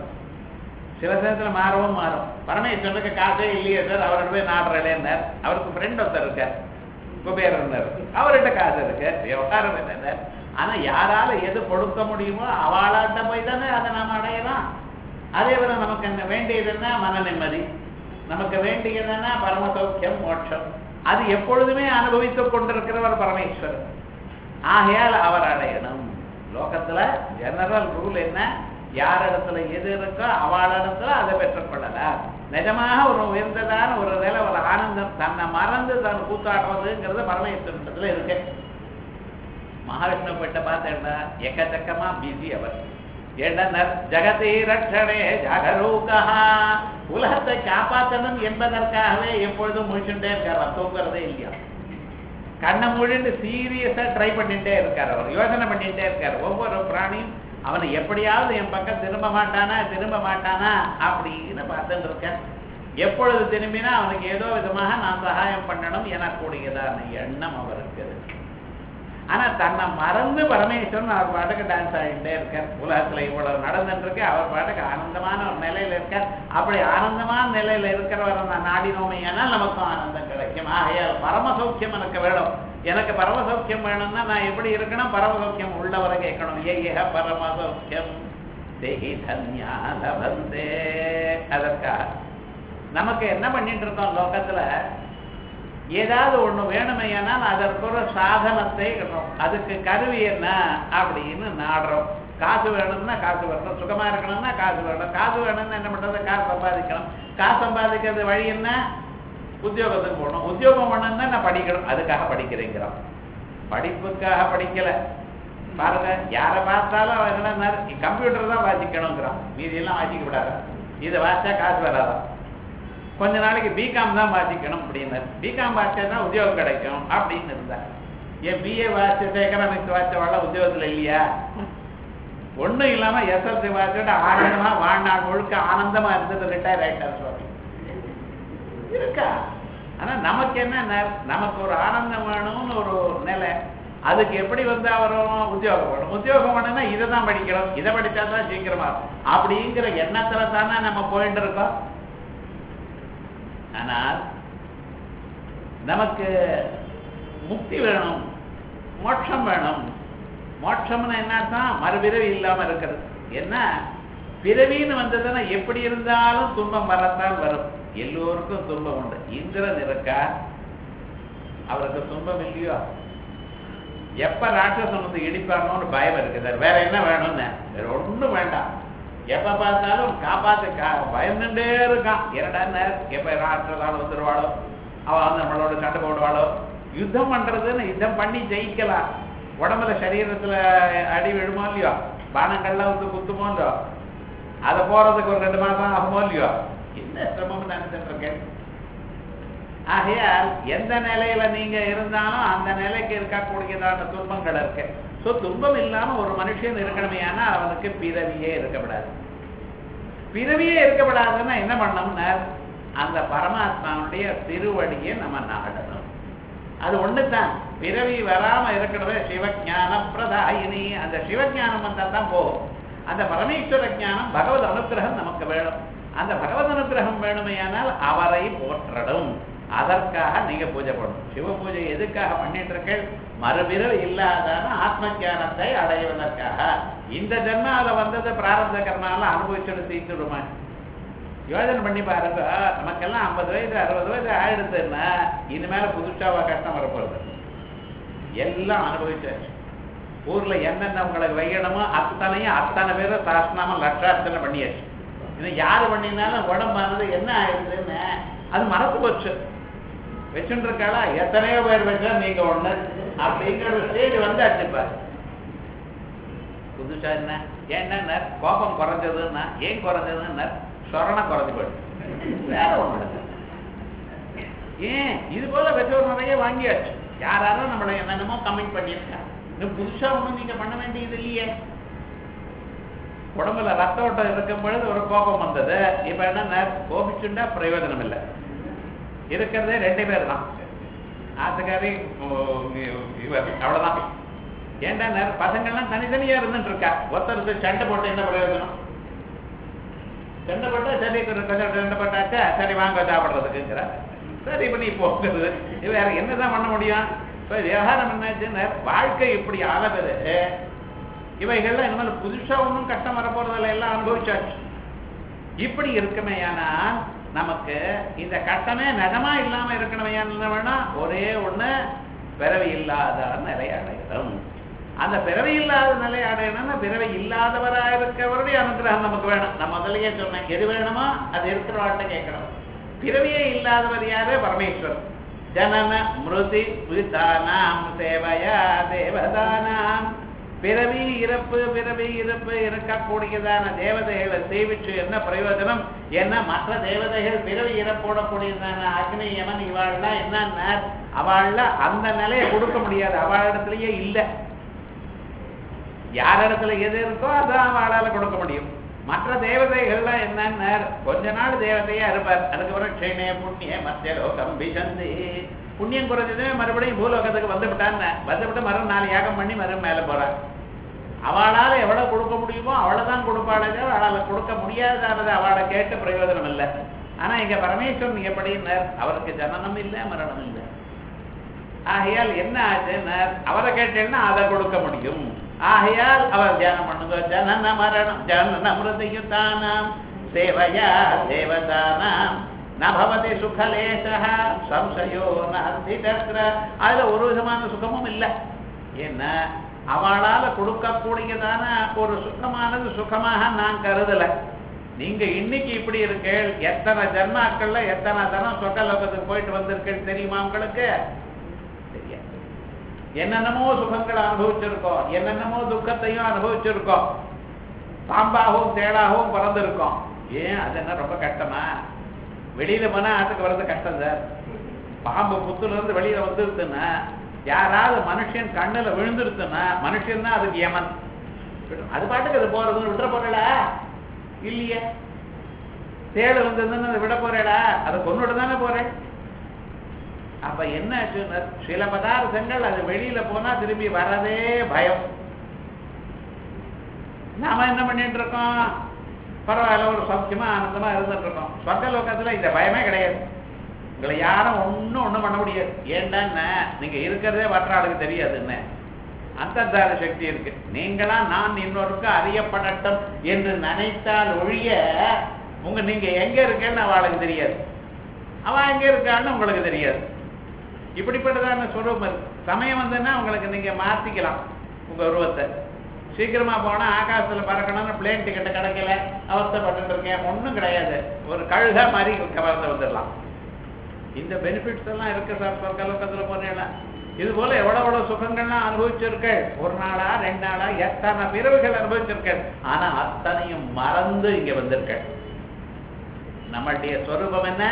சில சமயத்துல மாறவும் மாறும் பரமேஸ்வரனுக்கு காசே இல்லையே சார் அவர்கிட்ட போய் நாடுறேன்னார் அவருக்கு ஃப்ரெண்ட் ஒருத்தர் இருக்கார் குபேரன்னார் அவர்கிட்ட காசு இருக்கு விவகாரம் என்ன ஆனா யாரால எது கொடுக்க முடியுமோ அவளாட்ட போய் தானே அதை நாம அடையலாம் அதே போல நமக்கு என்ன வேண்டியதுன்னா மன நிம்மதி நமக்கு வேண்டியதுன்னா பரம சௌக்கியம் மோட்சம் அது எப்பொழுதுமே அனுபவித்துக் கொண்டிருக்கிறவர் பரமேஸ்வரர் ஆகையால் அவர் அடையணும் லோகத்துல ஜெனரல் ரூல் என்ன யார் இடத்துல எது இருக்கோ அவள் இடத்துல அதை பெற்றுக்கொள்ளலாம் நிஜமாக ஒரு உயர்ந்ததான ஒரு நிலை ஒரு ஆனந்தம் தன்னை மறந்து தான் கூத்தாடுறதுங்கிறது பரமேஸ்வரத்துல இருக்கு மகாவிஷ்ணு கிட்ட பார்த்தேன்னா எக்கச்சக்கமா பிஸி அவர் என்னர் ஜெகதி ரட்சணே ஜாகரூகா உலகத்தை காப்பாற்றணும் என்பதற்காகவே எப்பொழுதும் முழிச்சுட்டே இருக்கார் தூங்குறதே இல்லையா கண்ணை மூடிட்டு சீரியஸா ட்ரை பண்ணிட்டே இருக்கார் அவர் யோசனை பண்ணிட்டே இருக்கார் ஒவ்வொரு பிராணியும் அவனை எப்படியாவது என் பக்கம் திரும்ப மாட்டானா திரும்ப மாட்டானா அப்படின்னு பார்த்துட்டு இருக்கேன் எப்பொழுது திரும்பினா அவனுக்கு ஏதோ விதமாக நான் சகாயம் பண்ணணும் எனக்கூடியதான எண்ணம் அவருக்கு இருக்கு ஆனா தன்னை மறந்து பரமேஸ்வரன் அவர் பாட்டுக்கு டான்ஸ் ஆகிட்டே இருக்கார் உலகத்துல இவ்வளவு நடந்துட்டு இருக்கு அவர் பாட்டுக்கு ஆனந்தமான ஒரு நிலையில இருக்கார் அப்படி ஆனந்தமான நிலையில இருக்கிறவரை நான் நாடினோமே ஏனால் நமக்கும் ஆனந்தம் கிடைக்கும் ஆகையால் பரமசௌக்கியம் எனக்கு வேணும் எனக்கு பரமசௌக்கியம் வேணும்னா நான் எப்படி இருக்கணும் பரமசௌக்கியம் உள்ளவரை கேட்கணும் ஏ ஏக பரமசௌக்கியம் தேகி தன்யா லபந்தே அதற்காக நமக்கு என்ன பண்ணிட்டு இருக்கோம் லோகத்துல ஏதாவது ஒண்ணு வேணுமையானால் அதற்கு ஒரு சாதனத்தை இடுறோம் அதுக்கு கருவி என்ன அப்படின்னு நாடுறோம் காசு வேணும்னா காசு வரணும் சுகமா இருக்கணும்னா காசு வேணும் காசு வேணும்னா என்ன பண்றது காசு சம்பாதிக்கணும் காசு சம்பாதிக்கிறது வழி என்ன உத்தியோகத்துக்கு போகணும் உத்தியோகம் பண்ணணும்னா நான் படிக்கணும் அதுக்காக படிக்கிறேங்கிறான் படிப்புக்காக படிக்கல பாருங்க யாரை பார்த்தாலும் அவன் என்ன கம்ப்யூட்டர் தான் வாசிக்கணுங்கிறான் மீதி எல்லாம் வாசிக்க விடாத இதை வாசிச்சா காசு வராதான் கொஞ்ச நாளைக்கு பிகாம் தான் வாசிக்கணும் அப்படின்னாரு பிகாம் வாசிச்சா தான் உத்தியோகம் கிடைக்கும் அப்படின்னு இருந்தார் ஏன் பிஏ வாசிச்சுட்டு எக்கனாமிக்ஸ் வாசிச்சவாழ உத்தியோகத்துல இல்லையா ஒண்ணும் இல்லாம எஸ்எல்சி வாசிச்சுட்டு ஆனந்தமா வாழ்நாள் முழுக்க ஆனந்தமா இருந்தது ரிட்டையர் ஆயிட்டார் சுவாமி இருக்கா ஆனா நமக்கு என்ன ந- நமக்கு ஒரு ஆனந்தம் வேணும்னு ஒரு நிலை அதுக்கு எப்படி வந்தா வரும் உத்தியோகம் வேணும் உத்தியோகம் வேணும்னா இதை தான் படிக்கணும் இதை படிச்சா தான் சீக்கிரமா இருக்கும். அப்படிங்கிற எண்ணத்துல தானே நம்ம போயிட்டு இருக்கோம் ஆனால் நமக்கு முக்தி வேணும் மோட்சம் வேணும் மோட்சம்னு என்ன அர்த்தம் மறுபிறவி இல்லாம இருக்கிறது என்ன பிறவின்னு வந்ததுன்னா எப்படி இருந்தாலும் துன்பம் வரத்தான் வரும் எல்லோருக்கும் துன்பம் உண்டு இந்திரன் இருக்கா அவருக்கு துன்பம் இல்லையோ எப்ப ராட்சசன் வந்து இடிப்பானோன்னு பயம் இருக்குது வேற என்ன வேணும்னு வேற ஒண்ணும் வேண்டாம் எப்ப பார்த்தாலும் காப்பாத்து கா பயந்துட்டே இருக்கான் இரடா நேரம் எப்ப ராட்சசாலும் வந்துருவாளோ அவ வந்து நம்மளோட சண்டை போடுவாளோ யுத்தம் பண்றதுன்னு யுத்தம் பண்ணி ஜெயிக்கலாம் உடம்புல சரீரத்துல அடி விழுமோ இல்லையோ பானங்கள்லாம் வந்து குத்துமோ இல்லையோ அதை போறதுக்கு ஒரு ரெண்டு மாசம் ஆகுமோ இல்லையோ என்ன சிரமம் நினைச்சிட்டு இருக்கேன் ஆகையால் எந்த நிலையில நீங்க இருந்தாலும் அந்த நிலைக்கு இருக்கக்கூடியதான துன்பங்கள் இருக்கு சோ துன்பம் இல்லாம ஒரு மனுஷன் இருக்கணுமே ஆனா அவனுக்கு பிறவியே இருக்கப்படாது பிறவியே இருக்கப்படாதுன்னா என்ன பண்ணணும்னா அந்த பரமாத்மாவுடைய திருவடியை நம்ம நாடணும் அது ஒண்ணுதான் பிறவி வராம இருக்கணுமே சிவஞான பிரதாயினி அந்த சிவஞானம் வந்தா தான் போகும் அந்த பரமேஸ்வர ஞானம் பகவத் அனுகிரகம் நமக்கு வேணும் அந்த பகவத் அனுகிரகம் வேணுமையானால் அவரை போற்றடும் அதற்காக நீங்க பூஜை பண்ணணும் சிவ பூஜை எதுக்காக பண்ணிட்டு இருக்கேன் மறுபிறவி இல்லாதான ஆத்ம ஞானத்தை அடைவதற்காக இந்த ஜென்மால வந்தது பிராரப்த கர்மால அனுபவிச்சுட்டு தீர்த்துடுமா யோஜனை பண்ணி பாருங்க நமக்கெல்லாம் ஐம்பது வயசு அறுபது வயசு ஆயிடுதுன்னா இனிமேல புதுசாவா கஷ்டம் வரப்போகுது எல்லாம் அனுபவிச்சாச்சு ஊர்ல என்னென்ன உங்களுக்கு வைக்கணுமோ அத்தனையும் அத்தனை பேரும் சாஸ்திரமா லட்சார்த்தனை பண்ணியாச்சு இன்னும் யாரு பண்ணினாலும் உடம்பானது என்ன ஆயிடுதுன்னு அது மறந்து போச்சு வச்சுட்டு இருக்காளா எத்தனையோ பேர் வச்சா நீங்க ஒண்ணு அப்படிங்கிற ஒரு ஸ்டேஜ் வந்தாச்சு இப்ப புதுசா என்ன ஏன்னா கோபம் குறைஞ்சதுன்னா ஏன் குறைஞ்சதுன்னா சொரணம் குறைஞ்சு போயிடுச்சு வேற ஒண்ணு இல்ல. ஏன் இது போல பெற்றோர் நிறைய வாங்கியாச்சு யாராரும் நம்மளை என்னென்னமோ கமெண்ட் பண்ணியிருக்காங்க இன்னும் புதுசா ஒண்ணும் நீங்க பண்ண வேண்டியது இல்லையே உடம்புல ரத்த ஓட்டம் இருக்கும் பொழுது ஒரு கோபம் வந்தது இப்ப என்ன கோபிச்சுண்டா பிரயோஜனம் இல்லை இருக்கிறதே ரெண்டு பேர் தான் ஆத்துக்காரி ஓ, இவர் அவ்வளவுதான் ஏன்டா நேர- பசங்கள்லாம் தனித்தனியா இருந்துட்டு இருக்கா ஒருத்தருக்கு சண்டை போட்டு என்ன பிரயோஜனம் சண்டை போட்டா சரி கொஞ்சம் கொஞ்சம் சண்டை போட்டாச்சா சரி வாங்க சாப்பிடுறதுக்குங்கிற சரி இப்ப நீ போகுது இது வேற என்னதான் பண்ண முடியும் இப்ப விவகாரம் என்னாச்சுன்னா வாழ்க்கை இப்படி ஆனது இவைகள்லாம் இனிமேல் புதுசா ஒன்றும் கஷ்டம் வரப்போறதில்ல எல்லாம் அனுபவிச்சாச்சு இப்படி இருக்குமேயானால் நமக்கு இந்த கட்டமே நிஜமா இல்லாம இருக்கணுமையான வேணா ஒரே ஒண்ணு பிறவி இல்லாத நிலை அடையணும் அந்த பிறவி இல்லாத நிலை அடையணும்னா பிறவி இல்லாதவரா இருக்கிறவருடைய அனுகிரகம் நமக்கு வேணும் நான் முதல்லயே சொன்னேன் எது வேணுமோ அது இருக்கிறவாட்ட கேட்கணும் பிறவியே இல்லாதவர் யாரு பரமேஸ்வரன் ஜனன மிருதி விதானாம் சேவையா தேவதானாம் பிறவி இறப்பு பிறவி இறப்பு இருக்கக்கூடியதான தேவதைகளை சேவிச்சு என்ன பிரயோஜனம் என்ன மற்ற தேவதைகள் பிறவி இறப்போடக்கூடியதான அக்னி யமன் இவாள்லாம் என்னன்னா அவள்ல அந்த நிலையை கொடுக்க முடியாது அவளிடத்திலேயே இல்லை யார் இடத்துல எது இருக்கோ அதான் அவளால கொடுக்க முடியும் மற்ற தேவதைகள்லாம் என்னன்னா கொஞ்ச நாள் தேவதையா இருப்பார் அதுக்கப்புறம் க்ஷேணே புண்ணிய மத்திய லோகம் பிசந்தி புண்ணியம் குறைஞ்சதே மறுபடியும் பூலோகத்துக்கு வந்து விட்டான்னு வந்து விட்டு மறு நாலு யாகம் பண்ணி மறு மேல போறார் அவளால எவ்வளவு கொடுக்க முடியுமோ அவ்வளவுதான் கொடுப்பாளே தவிர அவளால கொடுக்க முடியாததானது அவளை கேட்டு பிரயோஜனம் இல்லை ஆனா இங்க பரமேஸ்வரன் எப்படின்னார் அவருக்கு ஜனனம் இல்லை மரணம் இல்லை ஆகையால் என்ன ஆச்சுன்னா அவரை கேட்டேன்னா அதை கொடுக்க முடியும் ஆகையால் அவர் தியானம் பண்ணுங்க ஜனன மரணம் ஜனன மிருதியுதானாம் சேவையா தேவதானாம் நபவதி சுகலேசா சம்சயோ நாஸ்தி தத்ர அதுல ஒரு விதமான சுகமும் இல்லை ஏன்னா அவளால கொடுக்கக்கூடியதான ஒரு சுகமானது சுகமாக நான் கருதல நீங்க இன்னைக்கு இப்படி இருக்கேள் எத்தனை ஜன்மாக்கள்ல எத்தனை தனம் சொக்கலோகத்துக்கு போயிட்டு வந்திருக்கேள் தெரியுமா உங்களுக்கு தெரியாது என்னென்னமோ சுகங்களை அனுபவிச்சிருக்கோம் என்னென்னமோ துக்கத்தையும் அனுபவிச்சிருக்கோம் பாம்பாகவும் தேடாகவும் பிறந்திருக்கோம் ஏன் அது என்ன ரொம்ப கஷ்டமா வெளியில போனா ஆத்துக்கு வர்றது கஷ்டம் சார் பாம்பு புத்துல இருந்து வெளியில வந்துருச்சுன்னா யாராவது மனுஷன் கண்ணுல விழுந்துருச்சுன்னா மனுஷன் தான் அதுக்கு யமன் அது பாட்டுக்கு அது போறதுன்னு விட்டுற போறல இல்லையே தேள் வந்ததுன்னு அதை விட போறேடா அதை கொண்டுட்டு தானே போறேன் அப்ப என்ன ஆச்சுன்னா சில பதார்த்தங்கள் அது வெளியில போனா திரும்பி வரதே பயம் நாம என்ன பண்ணிட்டு இருக்கோம் பரவாயில்ல ஒரு சௌக்கியமா ஆனந்தமா இருந்துட்டு இருக்கோம் சொர்க்க லோகத்துல இந்த பயமே கிடையாது உங்களை யாரும் ஒண்ணும் ஒண்ணும் பண்ண முடியாது ஏன்டா நீங்க இருக்கிறதே மற்ற ஆளுக்கு தெரியாதுன்னு அந்தர்தான சக்தி இருக்கு நீங்களா நான் இன்னொருக்கு அறியப்படட்டும் என்று நினைத்தால் ஒழிய உங்க நீங்க எங்க இருக்கேன்னு அவளுக்கு தெரியாது அவன் எங்க இருக்கான்னு உங்களுக்கு தெரியாது இப்படிப்பட்டதான சுரூபம் இருக்கு சமயம் வந்ததுன்னா உங்களுக்கு நீங்க மாத்திக்கலாம் உங்க உருவத்தை சீக்கிரமா போனா ஆகாசத்துல பறக்கணும்னு பிளேன் டிக்கெட் கிடைக்கல அவஸ்தைப்பட்டு இருக்கேன் ஒண்ணும் கிடையாது ஒரு கழுகா மாதிரி கவர்ந்து வந்துடலாம் இந்த பெனிஃபிட்ஸ் எல்லாம் இருக்கு சார் சொர்க்கலோகத்துல போனேன்னா இது போல எவ்வளவு எவ்வளவு சுகங்கள்லாம் அனுபவிச்சிருக்கேன் ஒரு நாளா ரெண்டு நாளா எத்தனை பிறவுகள் அனுபவிச்சிருக்கேன் ஆனா அத்தனையும் மறந்து இங்க வந்திருக்கேன் நம்மளுடைய சொரூபம் என்ன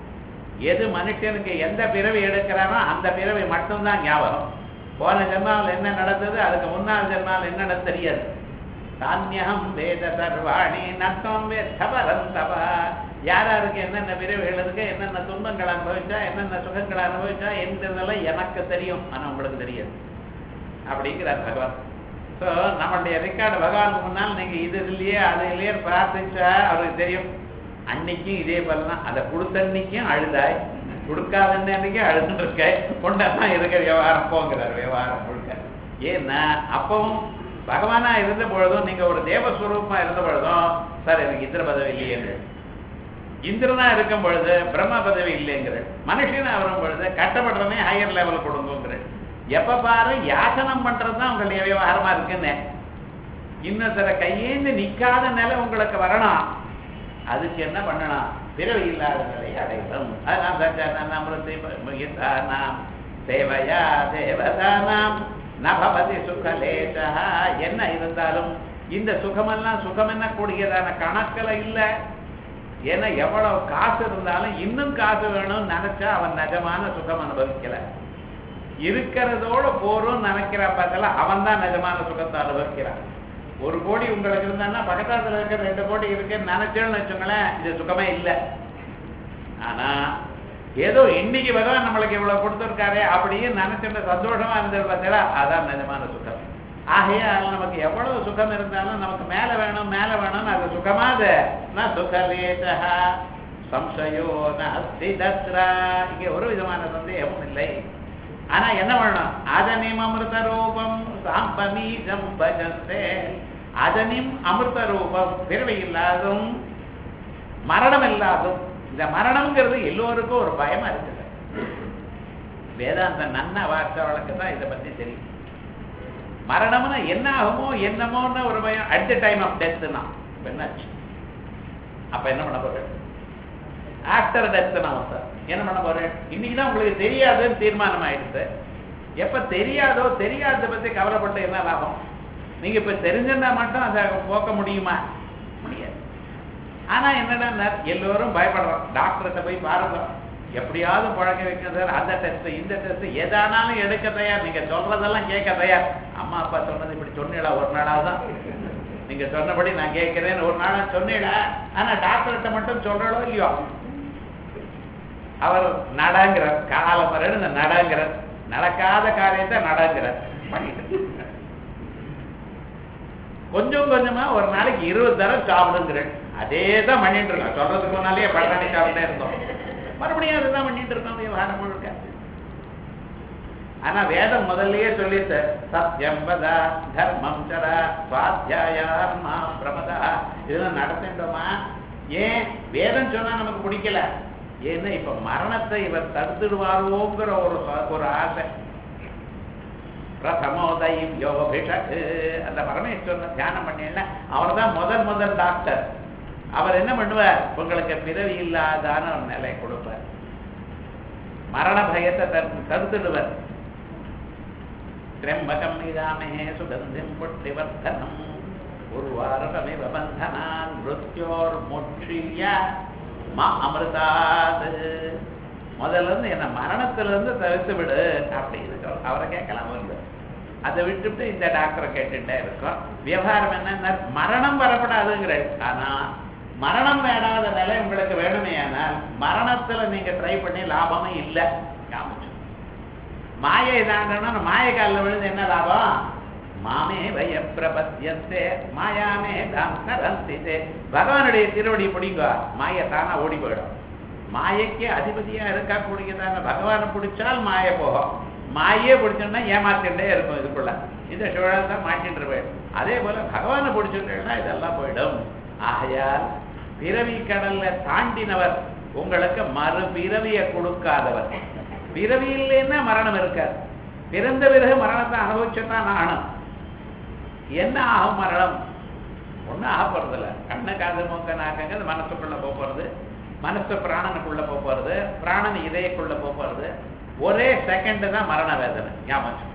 எது மனுஷனுக்கு எந்த பிறவி எடுக்கிறானோ அந்த பிறவி மட்டும்தான் ஞாபகம் போன ஜென்மாவில் என்ன நடந்தது அதுக்கு முன்னாள் ஜென்மாவில் என்ன நடந்தது தெரியாது தானியம் வேத சர்வாணி நத்தம் வேத்தபரந்தபா யார் யாருக்கு என்னென்ன பிறவிகள் இருக்கு என்னென்ன துன்பங்கள் அனுபவிச்சா என்னென்ன சுகங்கள் அனுபவிச்சா என்றதெல்லாம் எனக்கு தெரியும் ஆனா உங்களுக்கு தெரியாது அப்படிங்கிறார் பகவான் ஸோ நம்மளுடைய ரெக்கார்டு பகவானுக்கு முன்னால் நீங்க இது இல்லையே அது இல்லையே பிரார்த்திச்சா அவருக்கு தெரியும் அன்னைக்கும் இதே போல தான் அதை கொடுத்த அன்னைக்கும் அழுதாய் கொடுக்காத அன்னைக்கும் அழுதுன்னு இருக்க கொண்டதான் இருக்கிற விவகாரம் போங்கிறார் விவகாரம் முழுக்க ஏன்னா அப்பவும் பகவானா இருந்த பொழுதும் நீங்க ஒரு தேவஸ்வரூபமா இருந்த பொழுதும் சார் எனக்கு இந்திர பதவி இல்லையே இந்திரனா இருக்கும் பொழுது பிரம்ம பதவி இல்லைங்கிற மனுஷனா வரும் பொழுது கட்டப்படுறமே ஹையர் லெவல் கொடுங்கிற எப்ப பாரு யாசனம் பண்றதுதான் உங்களுடைய விவகாரமா இருக்குன்னு இன்னொருத்தர கையேந்து நிக்காத நிலை உங்களுக்கு வரணும் அதுக்கு என்ன பண்ணணும் பிறவி இல்லாத நிலை அடையணும் அதனால் சச்சான அமிர்தானாம் தேவையா தேவதானாம் நபவதி சுகலேசா என்ன இருந்தாலும் இந்த சுகமெல்லாம் சுகம் என்ன கூடியதான கணக்கில் இல்லை ஏன்னா எவ்வளவு காசு இருந்தாலும் இன்னும் காசு வேணும்னு நினைச்சா அவன் நிஜமான சுகம் அனுபவிக்கல இருக்கிறதோட போறோம்னு நினைக்கிற பார்த்தல அவன் தான் நிஜமான சுகத்தை அனுபவிக்கிறான் ஒரு கோடி உங்களுக்கு இருந்தான்னா பக்கத்தாத்துல இருக்கிற ரெண்டு கோடி இருக்குன்னு நினைச்சேன்னு வச்சுங்களேன் இது சுகமே இல்லை ஆனா ஏதோ இன்னைக்கு பகவான் நம்மளுக்கு இவ்வளவு கொடுத்துருக்காரு அப்படியே நினைச்சிட்டு சந்தோஷமா இருந்தது பார்த்தீங்களா அதான் நிஜமான சுகம் ஆகையால் நமக்கு எவ்வளவு சுகம் இருந்தாலும் நமக்கு மேல வேணும் மேல வேணும்னு அது சுகமாது ந சுகலேசா சம்சயோ நஸ்தி தத்ரா இங்கே ஒரு விதமான சந்தேகமும் இல்லை ஆனா என்ன பண்ணணும் அதனிம் அமிர்த ரூபம் சாம்பமீஜம் பஜந்தே அதனிம் அமிர்த ரூபம் பிறவை இல்லாதும் மரணம் இல்லாதும் இந்த மரணம்ங்கிறது எல்லோருக்கும் ஒரு பயமா இருக்குது வேதாந்த நன்ன வார்த்தைகளுக்கு தான் இதை பத்தி தெரியும் மரணம்னா என்ன ஆகுமோ என்னமோன்னு ஒரு பயம் அட் த டைம் ஆஃப் டெத்னா என்னாச்சு அப்ப என்ன பண்ண போறேன் ஆஃப்டர் டெத் நான் சார் என்ன பண்ண போறேன் இன்னைக்கு தான் உங்களுக்கு தெரியாதுன்னு தீர்மானம் ஆயிடுச்சு எப்ப தெரியாதோ தெரியாததை பத்தி கவலைப்பட்டு என்ன லாபம் நீங்க இப்ப தெரிஞ்சிருந்தா மட்டும் அதை போக்க முடியுமா முடியாது ஆனா என்னடா எல்லோரும் பயப்படுறோம் டாக்டர்கிட்ட போய் பாருங்க எப்படியாவது பழக்க வைக்கணும் சார் அந்த டெஸ்ட் இந்த டெஸ்ட் எதானாலும் எடுக்க தயார் நீங்க சொல்றதெல்லாம் கேட்க தயார் அம்மா அப்பா சொன்னது இப்படி சொன்னீடா ஒரு நாளாவது தான் நீங்க சொன்னபடி நான் கேட்கிறேன்னு ஒரு நாளா சொன்னீடா ஆனா டாக்டர்கிட்ட மட்டும் சொல்றடோ இல்லையோ அவர் நடங்கிறார் காலமரன் இந்த நடங்கிறார் நடக்காத காரியத்தை நடங்கிறார் பண்ணிட்டு கொஞ்சம் கொஞ்சமா ஒரு நாளைக்கு இருபது தரம் சாப்பிடுங்கிறேன் அதே தான் பண்ணிட்டு இருக்கோம் சொல்றதுக்கு முன்னாலே பழனி சாப்பிட்டே இருந்தோம் மறுபடியும் அதுதான் பண்ணிட்டு இருக்கோம் விவகாரம் முழுக்க ஆனா வேதம் முதல்லயே சொல்லிட்டு சத்யம் வத தர்மம் சர சுவாத்தியாயமா பிரமதா இதெல்லாம் நடத்திட்டோமா ஏன் வேதம் சொன்னா நமக்கு பிடிக்கல ஏன்னா இப்ப மரணத்தை இவர் தடுத்துடுவாரோங்கிற ஒரு ஒரு ஆசை பிரதமோதயம் யோபிஷக்கு அந்த பரமேஸ்வரனை தியானம் பண்ணல அவர் தான் முதல் முதல் டாக்டர் அவர் என்ன பண்ணுவார் உங்களுக்கு பிறவி இல்லாதான ஒரு நிலை கொடுப்பார் மரண பயத்தை தடுத்துடுவார் திரம்பகம் இதாமே சுகந்திம் புட்டிவர்த்தனம் உருவாரகமிவ பந்தனான் மிருத்யோர் முட்சிய மா அமிர்தாது முதல்ல இருந்து என்ன மரணத்துல இருந்து தவிர்த்து விடு அப்படின்னு சொல்ல அவரை கேட்கலாம் வந்து அதை விட்டுவிட்டு இந்த டாக்டரை கேட்டுட்டே இருக்கோம் விவகாரம் என்ன மரணம் வரப்படாதுங்கிற ஆனா மரணம் வேணாத நிலை உங்களுக்கு வேணுமே ஆனால் மரணத்துல நீங்க ட்ரை பண்ணி லாபமே இல்லை காமிச்சு மாயை தாண்டனா மாய காலில் விழுந்து என்ன லாபம் மாமே வய பிரபத்தியத்தே மாயாமே தாந்தரந்திதே பகவானுடைய திருவடி பிடிங்க மாயை தானா ஓடி போயிடும் மாயைக்கு அதிபதியா இருக்கக்கூடியதான பகவானை பிடிச்சால் மாய போகும் மாயே பிடிச்சோம்னா ஏமாத்திட்டே இருக்கும் இதுக்குள்ள இந்த சூழல் தான் மாட்டிட்டு போயிடும் அதே போல பகவானை பிடிச்சிட்டேன்னா இதெல்லாம் போயிடும் ஆகையால் பிறவி கடல்ல தாண்டினவர் உங்களுக்கு மறு பிறவியை கொடுக்காதவர் பிறவி இல்லைன்னா மரணம் இருக்காது பிறந்த பிறகு மரணத்தை அனுபவிச்சுதான் ஆகணும் என்ன ஆகும் மரணம் ஒன்றும் ஆக போறதில்ல கண்ணு காது மூக்க நாக்கங்கிறது மனசுக்குள்ள போக போறது மனசு பிராணனுக்குள்ள போக போறது பிராணன் இதயக்குள்ள போக போறது ஒரே செகண்ட் தான் மரண வேதனை ஞாபகம்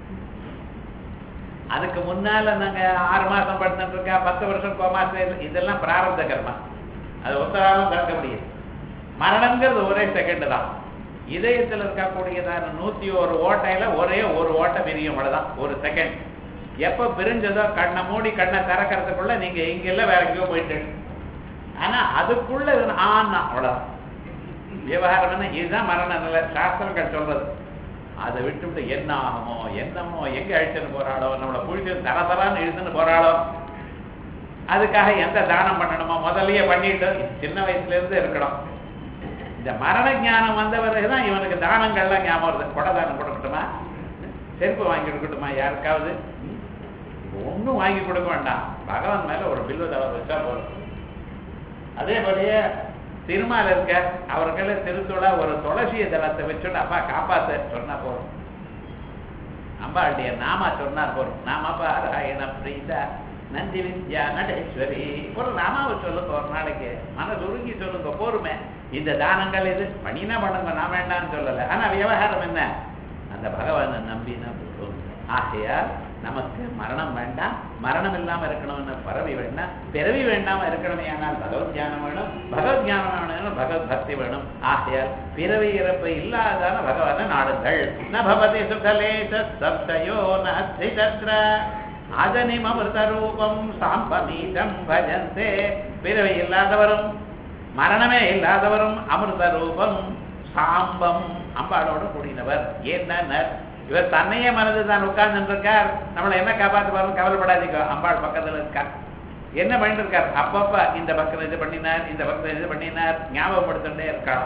அதுக்கு முன்னால நாங்க ஆறு மாசம் படுத்துட்டு இருக்கா பத்து வருஷம் கோமா இதெல்லாம் பிராரப்த கர்மா அது ஒத்தராலும் தடுக்க முடியாது மரணங்கிறது ஒரே செகண்ட் தான் இதயத்தில் இருக்கக்கூடியதான நூத்தி ஒரு ஓட்டையில ஒரே ஒரு ஓட்டை பிரியும் அவ்வளவுதான் ஒரு செகண்ட் எப்ப பிரிஞ்சதோ கண்ணை மூடி கண்ணை திறக்கிறதுக்குள்ள நீங்க இங்க இல்ல வேற எங்கேயோ போயிட்டு ஆனா அதுக்குள்ள இது ஆனா அவ்வளவுதான் விவகாரம் என்ன இதுதான் மரண நிலை சாஸ்திரங்கள் சொல்றது அதை விட்டுவிட்டு என்ன ஆகுமோ என்னமோ எங்க அழிச்சுன்னு போறாளோ நம்மளை புழிச்சு தரதரான்னு இழுத்துன்னு போறாளோ அதுக்காக எந்த தானம் பண்ணணுமோ முதல்லயே பண்ணிட்டு சின்ன வயசுல இருந்து இருக்கணும் இந்த மரண ஞானம் வந்த பிறகுதான் இவனுக்கு தானங்கள்லாம் ஞாபகம் வருது கொடை தானம் கொடுக்கட்டுமா செருப்பு வாங்கி கொடுக்கட்டுமா யாருக்காவது ஒன்றும் வாங்கி கொடுக்க வேண்டாம் பகவான் மேல ஒரு பில்லு தவறு வச்சா போதும் அதே போலயே திருமால் இருக்க அவர்கள திருத்தோட ஒரு துளசிய தளத்தை வச்சுட்டு அப்பா காப்பாத்து சொன்னா போதும் அம்பாளுடைய நாமா சொன்னா போதும் நாம பாராயண பிரீத நந்தி வித்யா நடேஸ்வரி ஒரு நாமாவை சொல்லுங்க ஒரு நாளைக்கு மனசு உருகி சொல்லுங்க போருமே இந்த தானங்கள் இது பண்ணினா பண்ணுங்க நான் வேண்டாம்னு சொல்லலை ஆனா விவகாரம் என்ன அந்த பகவானை நம்பினா போதும் ஆகையால் நமக்கு மரணம் வேண்டாம் மரணம் இல்லாம இருக்கணும்னு பரவி வேண்டாம் பிறவி வேண்டாம இருக்கணுமே ஆனால் பகவத் ஞானம் வேணும் பகவத் ஞானம் வேணும் பகவத் பக்தி வேணும் ஆகையால் பிறவி இறப்பு இல்லாதான பகவான நாடுங்கள் ந பவதி சுகலேச சப்தயோ நி தத்ர அதனிம் அமிர்த ரூபம் சாம்பமீதம் பஜந்தே பிறவி இல்லாதவரும் மரணமே இல்லாதவரும் அமிர்த ரூபம் சாம்பம் அம்பாளோடு கூடினவர் என்ன இவர் தன்னையே மறந்து தான் உட்கார்ந்து இருக்கார் நம்மளை என்ன காப்பாத்து பாருங்க கவலைப்படாதீங்க அம்பாள் பக்கத்துல இருக்கார் என்ன பண்ணிட்டு இருக்கார் அப்பப்ப இந்த பக்கம் இது பண்ணினார் இந்த பக்கம் இது பண்ணினார் ஞாபகப்படுத்திட்டே இருக்கார்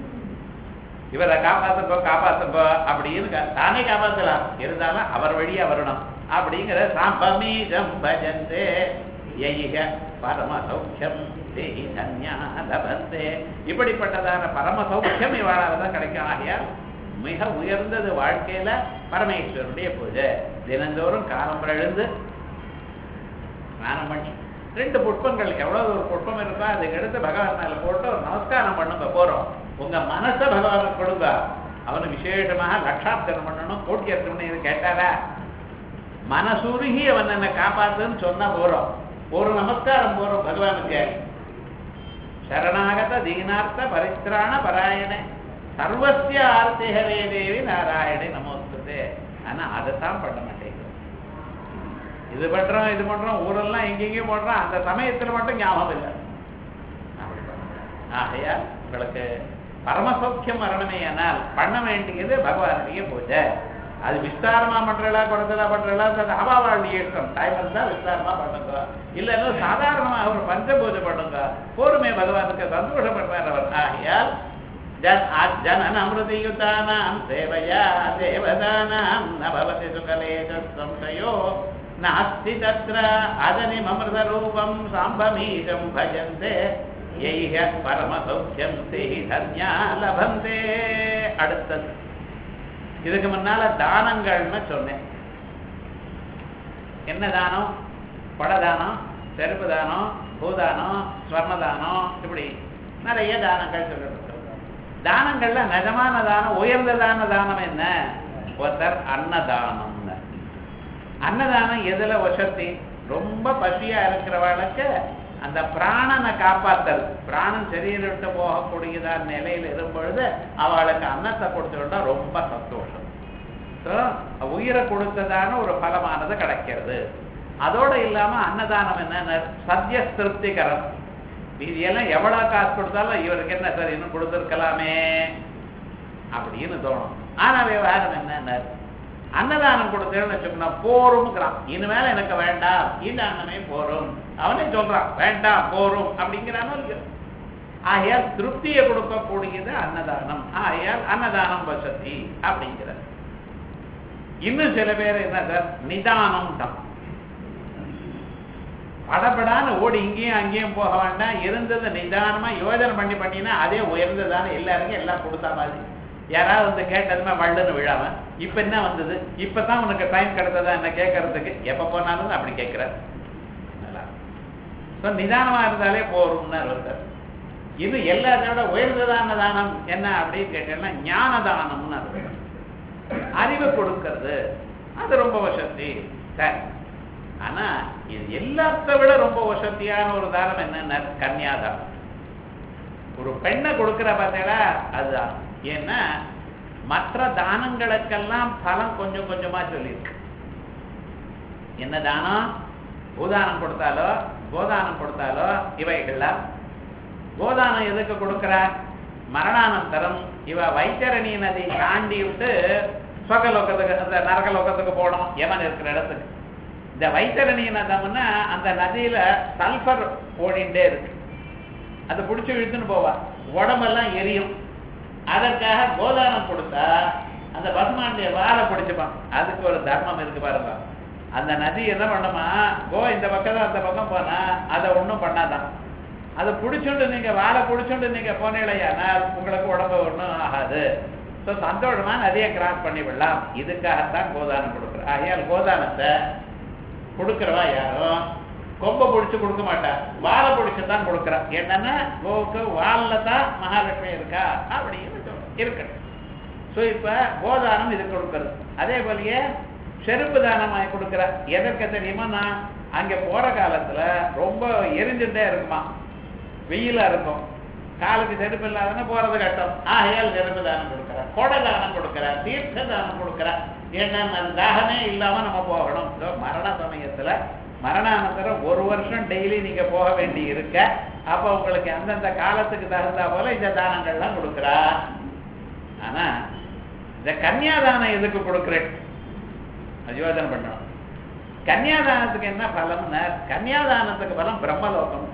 இவரை காப்பாத்துக்கோ காப்பாத்துக்கோ அப்படின்னு தானே காப்பாத்தலாம் இருந்தாலும் அவர் வழியா வரணும் அப்படிங்கிற சாம்பமீஜம் பஜந்தே எய்க பரம சௌக்கியம் தேஹி தன்யா லபந்தே இப்படிப்பட்டதான பரம சௌக்கியம் இவாளால தான் கிடைக்கும் ஆகையால் மிக உயர்ந்தது வாழ்க்கையில பரமேஸ்வரனுடைய பூஜை தினந்தோறும் காலம் எழுந்து ஸ்நானம் பண்ணி ரெண்டு புஷ்பங்கள் எவ்வளவு ஒரு புஷ்பம் இருக்கோ அதுக்கு எடுத்து பகவான் மேல போட்டு ஒரு நமஸ்காரம் பண்ணுங்க போறோம் உங்க மனசை பகவானுக்கு கொடுங்க அவனு விசேஷமாக லட்சார்த்தனம் பண்ணணும் கோட்டி அர்த்தம் இது கேட்டாரா மனசுருகி அவன் என்ன காப்பாத்துன்னு சொன்னா போறோம் ஒரு நமஸ்காரம் போறோம் பகவானுக்கு சரணாகத தீனார்த்த பரித்ராண பராயணே சர்வசிய ஆர்த்திகரே தேவி நாராயணே நமோஸ்துதே ஆனா அதைத்தான் பண்ண மாட்டேங்குது இது பண்றோம் இது பண்றோம் ஊரெல்லாம் எங்கெங்கேயும் போடுறோம் அந்த சமயத்துல மட்டும் ஞாபகம் இல்லை அப்படி பண்ணணும். ஆகையால் உங்களுக்கு பரமசௌக்கியம் வரணுமே ஆனால் பண்ண வேண்டியது பகவானுடைய பூஜை அது விஸ்தாரமா பண்றா குறைச்சலா பண்றா அது அபாவாளுடைய இஷ்டம் டைம் இருந்தா விஸ்தாரமா பண்ணுங்க இல்லைன்னா சாதாரணமாக ஒரு பஞ்ச பூஜை பண்ணுங்க போருமே பகவானுக்கு சந்தோஷப்படுறார் அவர் ஆகையால் ஜன் ஜனன அமிர்தயுதானாம் சேவையா தேவதானாம் நபவதி சுகலேஜ சம்சயோ நாஸ்தி தத்ர அதனிம் அமிர்த ரூபம் சாம்பமீஜம் பஜந்தே எய்க பரம சௌக்கியம் தேஹி தன்யா லபந்தே அடுத்தது இதுக்கு முன்னால தானங்கள்னு சொன்னேன் என்ன தானம் படதானம் செருப்பு தானம் பூதானம் ஸ்வர்ணதானம் இப்படி நிறைய தானங்கள் சொல்லிட்டு தானங்கள்ல நிஜமான தானம் உயர்ந்ததான தானம் என்ன ஒருத்தர் அன்னதானம்னு அன்னதானம் எதுல வசதி ரொம்ப பசியா இருக்கிறவளுக்கு அந்த பிராணனை காப்பாத்தல் பிராணன் சரீரம் விட்டு போகக்கூடியதான நிலையில் இருக்கும் பொழுது அவளுக்கு அன்னத்தை கொடுத்துட்டா ரொம்ப சந்தோஷம் So, உயிரை கொடுத்ததான ஒரு பலமானது கிடைக்கிறது அதோட இல்லாம அன்னதானம் என்ன சத்திய திருப்திகரம் மீதி எல்லாம் எவ்வளவு காசு கொடுத்தாலும் இவருக்கு என்ன சார் இன்னும் கொடுத்துருக்கலாமே அப்படின்னு தோணும் ஆனா விவகாரம் என்ன அன்னதானம் கொடுத்தேன்னு வச்சோம்னா போரும்ங்கிறான் இனிமேல எனக்கு வேண்டாம் இந்த அன்னமே போரும் அவனே சொல்றான் வேண்டாம் போரும் அப்படிங்கிறானோ இல்லையோ ஆகையால் திருப்தியை கொடுக்கக்கூடியது அன்னதானம் ஆகையால் அன்னதானம் வசதி அப்படிங்கிறது இன்னும் சில பேர் என்ன சார் நிதானம் தான் படபடான்னு ஓடி இங்கேயும் அங்கேயும் போக வேண்டாம் இருந்தது நிதானமா யோஜனை பண்ணி பண்ணினா அதே உயர்ந்ததான எல்லாருக்கும் எல்லாம் கொடுத்தா மாதிரி யாராவது வந்து கேட்டதுமே வள்ளுன்னு விழாம இப்ப என்ன வந்தது இப்பதான் உனக்கு டைம் கிடைத்ததா என்ன கேட்கறதுக்கு எப்ப போனாலும் அப்படி கேட்கிற நிதானமா இருந்தாலே போரும்னார் ஒருத்தர் இது எல்லாத்தோட உயர்ந்ததான தானம் என்ன அப்படின்னு கேட்டேன்னா ஞான தானம்னு அர்த்தம் அறிவை கொடுக்கறது அது ரொம்ப வசதி சரி ஆனா இது எல்லாத்த விட ரொம்ப வசதியான ஒரு தானம் என்னன்னா கன்னியாதானம் ஒரு பெண்ணை கொடுக்கிற பார்த்தீங்களா அதுதான் ஏன்னா மற்ற தானங்களுக்கெல்லாம் பலம் கொஞ்சம் கொஞ்சமா சொல்லியிருக்கு என்ன தானம் பூதானம் கொடுத்தாலோ கோதானம் கொடுத்தாலோ இவைகள்லாம் கோதானம் எதுக்கு கொடுக்கிற மரணானந்தரம் இவ வைத்தரணி நதி தாண்டி விட்டு சொகலோகத்துக்கு அந்த நரகலோகத்துக்கு போகணும் யமன் இருக்கிற இடத்துக்கு இந்த வைத்தரணி நதம்னா அந்த நதியில சல்பர் ஓடிண்டே இருக்கு அதை பிடிச்சி இழுத்துன்னு போவா உடம்பெல்லாம் எரியும் அதற்காக கோதானம் கொடுத்தா அந்த பசுமாண்டிய வாழை பிடிச்சுப்பான் அதுக்கு ஒரு தர்மம் இருக்கு பாருங்க அந்த நதி என்ன பண்ணுமா கோ இந்த பக்கம் தான் அந்த பக்கம் போனா அதை ஒன்றும் பண்ணாதான் அதை பிடிச்சுண்டு நீங்க வாழை பிடிச்சுண்டு நீங்க போனீங்களேயானால் உங்களுக்கு உடம்பு ஒன்றும் ஆகாது ஸோ சந்தோஷமா நதியை கிராஸ் பண்ணி விடலாம் இதுக்காகத்தான் கோதானம் கொடுக்குற ஆகையால் கோதானத்தை கொடுக்குறவா யாரும் கொம்பை பிடிச்சு கொடுக்க மாட்டா வாழை பிடிச்சு தான் கொடுக்குறா என்னன்னா கோவுக்கு வாலில் தான் மகாலட்சுமி இருக்கா அப்படின்னு இருக்கட்டும் ஸோ இப்போ கோதானம் இது கொடுக்கறது அதே போலயே செருப்பு தானமாய் கொடுக்குற எதற்கு தெரியுமா நான் அங்கே போற காலத்துல ரொம்ப எரிஞ்சுட்டே இருக்குமா வெயிலா இருக்கும் காலுக்கு செருப்பு இல்லாதன்னு போறது கட்டம் ஆகையால் செருப்பு தானம் கொடுக்குற கொடை தானம் கொடுக்குற தீர்த்த தானம் கொடுக்குற ஏன்னா தாகமே இல்லாம நம்ம போகணும் இதோ மரண சமயத்துல மரணானந்தரம் ஒரு வருஷம் டெய்லி நீங்க போக வேண்டி இருக்க அப்ப உங்களுக்கு அந்தந்த காலத்துக்கு தகுந்தா போல இந்த தானங்கள்லாம் கொடுக்குறா ஆனா இந்த கன்னியாதானம் எதுக்கு கொடுக்குறேன் யோஜனை பண்ணணும் கன்னியாதானத்துக்கு என்ன பலம்னா கன்னியாதானத்துக்கு பலம் பிரம்மலோகம்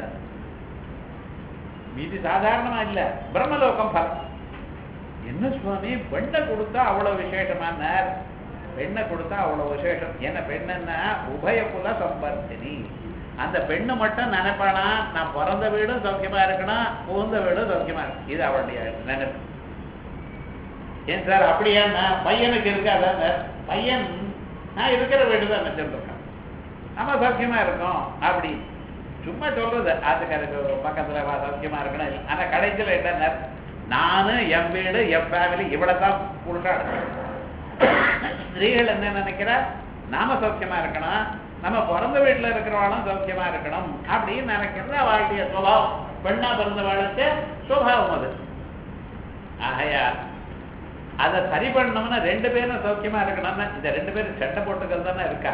மீதி சாதாரணமா இல்ல பிரம்மலோகம் பலம் என்ன சுவாமி பெண்ணை கொடுத்தா அவ்வளவு விசேஷமானார் பெண்ணை கொடுத்தா அவ்வளவு விசேஷம் என்ன பெண்ணுன்னா உபயகுல சம்பர்த்தினி அந்த பெண்ணு மட்டும் நினைப்பானா நான் பிறந்த வீடும் சௌக்கியமா இருக்கணும் புகுந்த வீடும் சௌக்கியமா இருக்கு இது அவளுடைய நினைப்பு ஏன் சார் அப்படியா பையனுக்கு இருக்காதான் பையன் நான் இருக்கிற வீடு தான் வச்சிருக்கேன் நம்ம சௌக்கியமா இருக்கோம் அப்படி சும்மா சொல்றது ஆத்துக்காருக்கு பக்கத்துல வா சௌக்கியமா இருக்கணும் ஆனா கடைசியில் என்ன நானு என் வீடு என் ஃபேமிலி இவ்வளவுதான் உள்காடு ஸ்திரீகள் என்ன நினைக்கிறா நாம சௌக்கியமா இருக்கணும் நம்ம பிறந்த வீட்டுல இருக்கிறவாளும் சௌக்கியமா இருக்கணும் அப்படின்னு நினைக்கிறது அவளுடைய சுபாவம் பெண்ணா பிறந்தவாளுக்கு சுபாவம் அது ஆகையா அதை சரி பண்ணோம்னா ரெண்டு பேரும் சௌக்கியமா இருக்கணும்னா இந்த ரெண்டு பேரும் சண்டை போட்டுக்கிறது தானே இருக்கா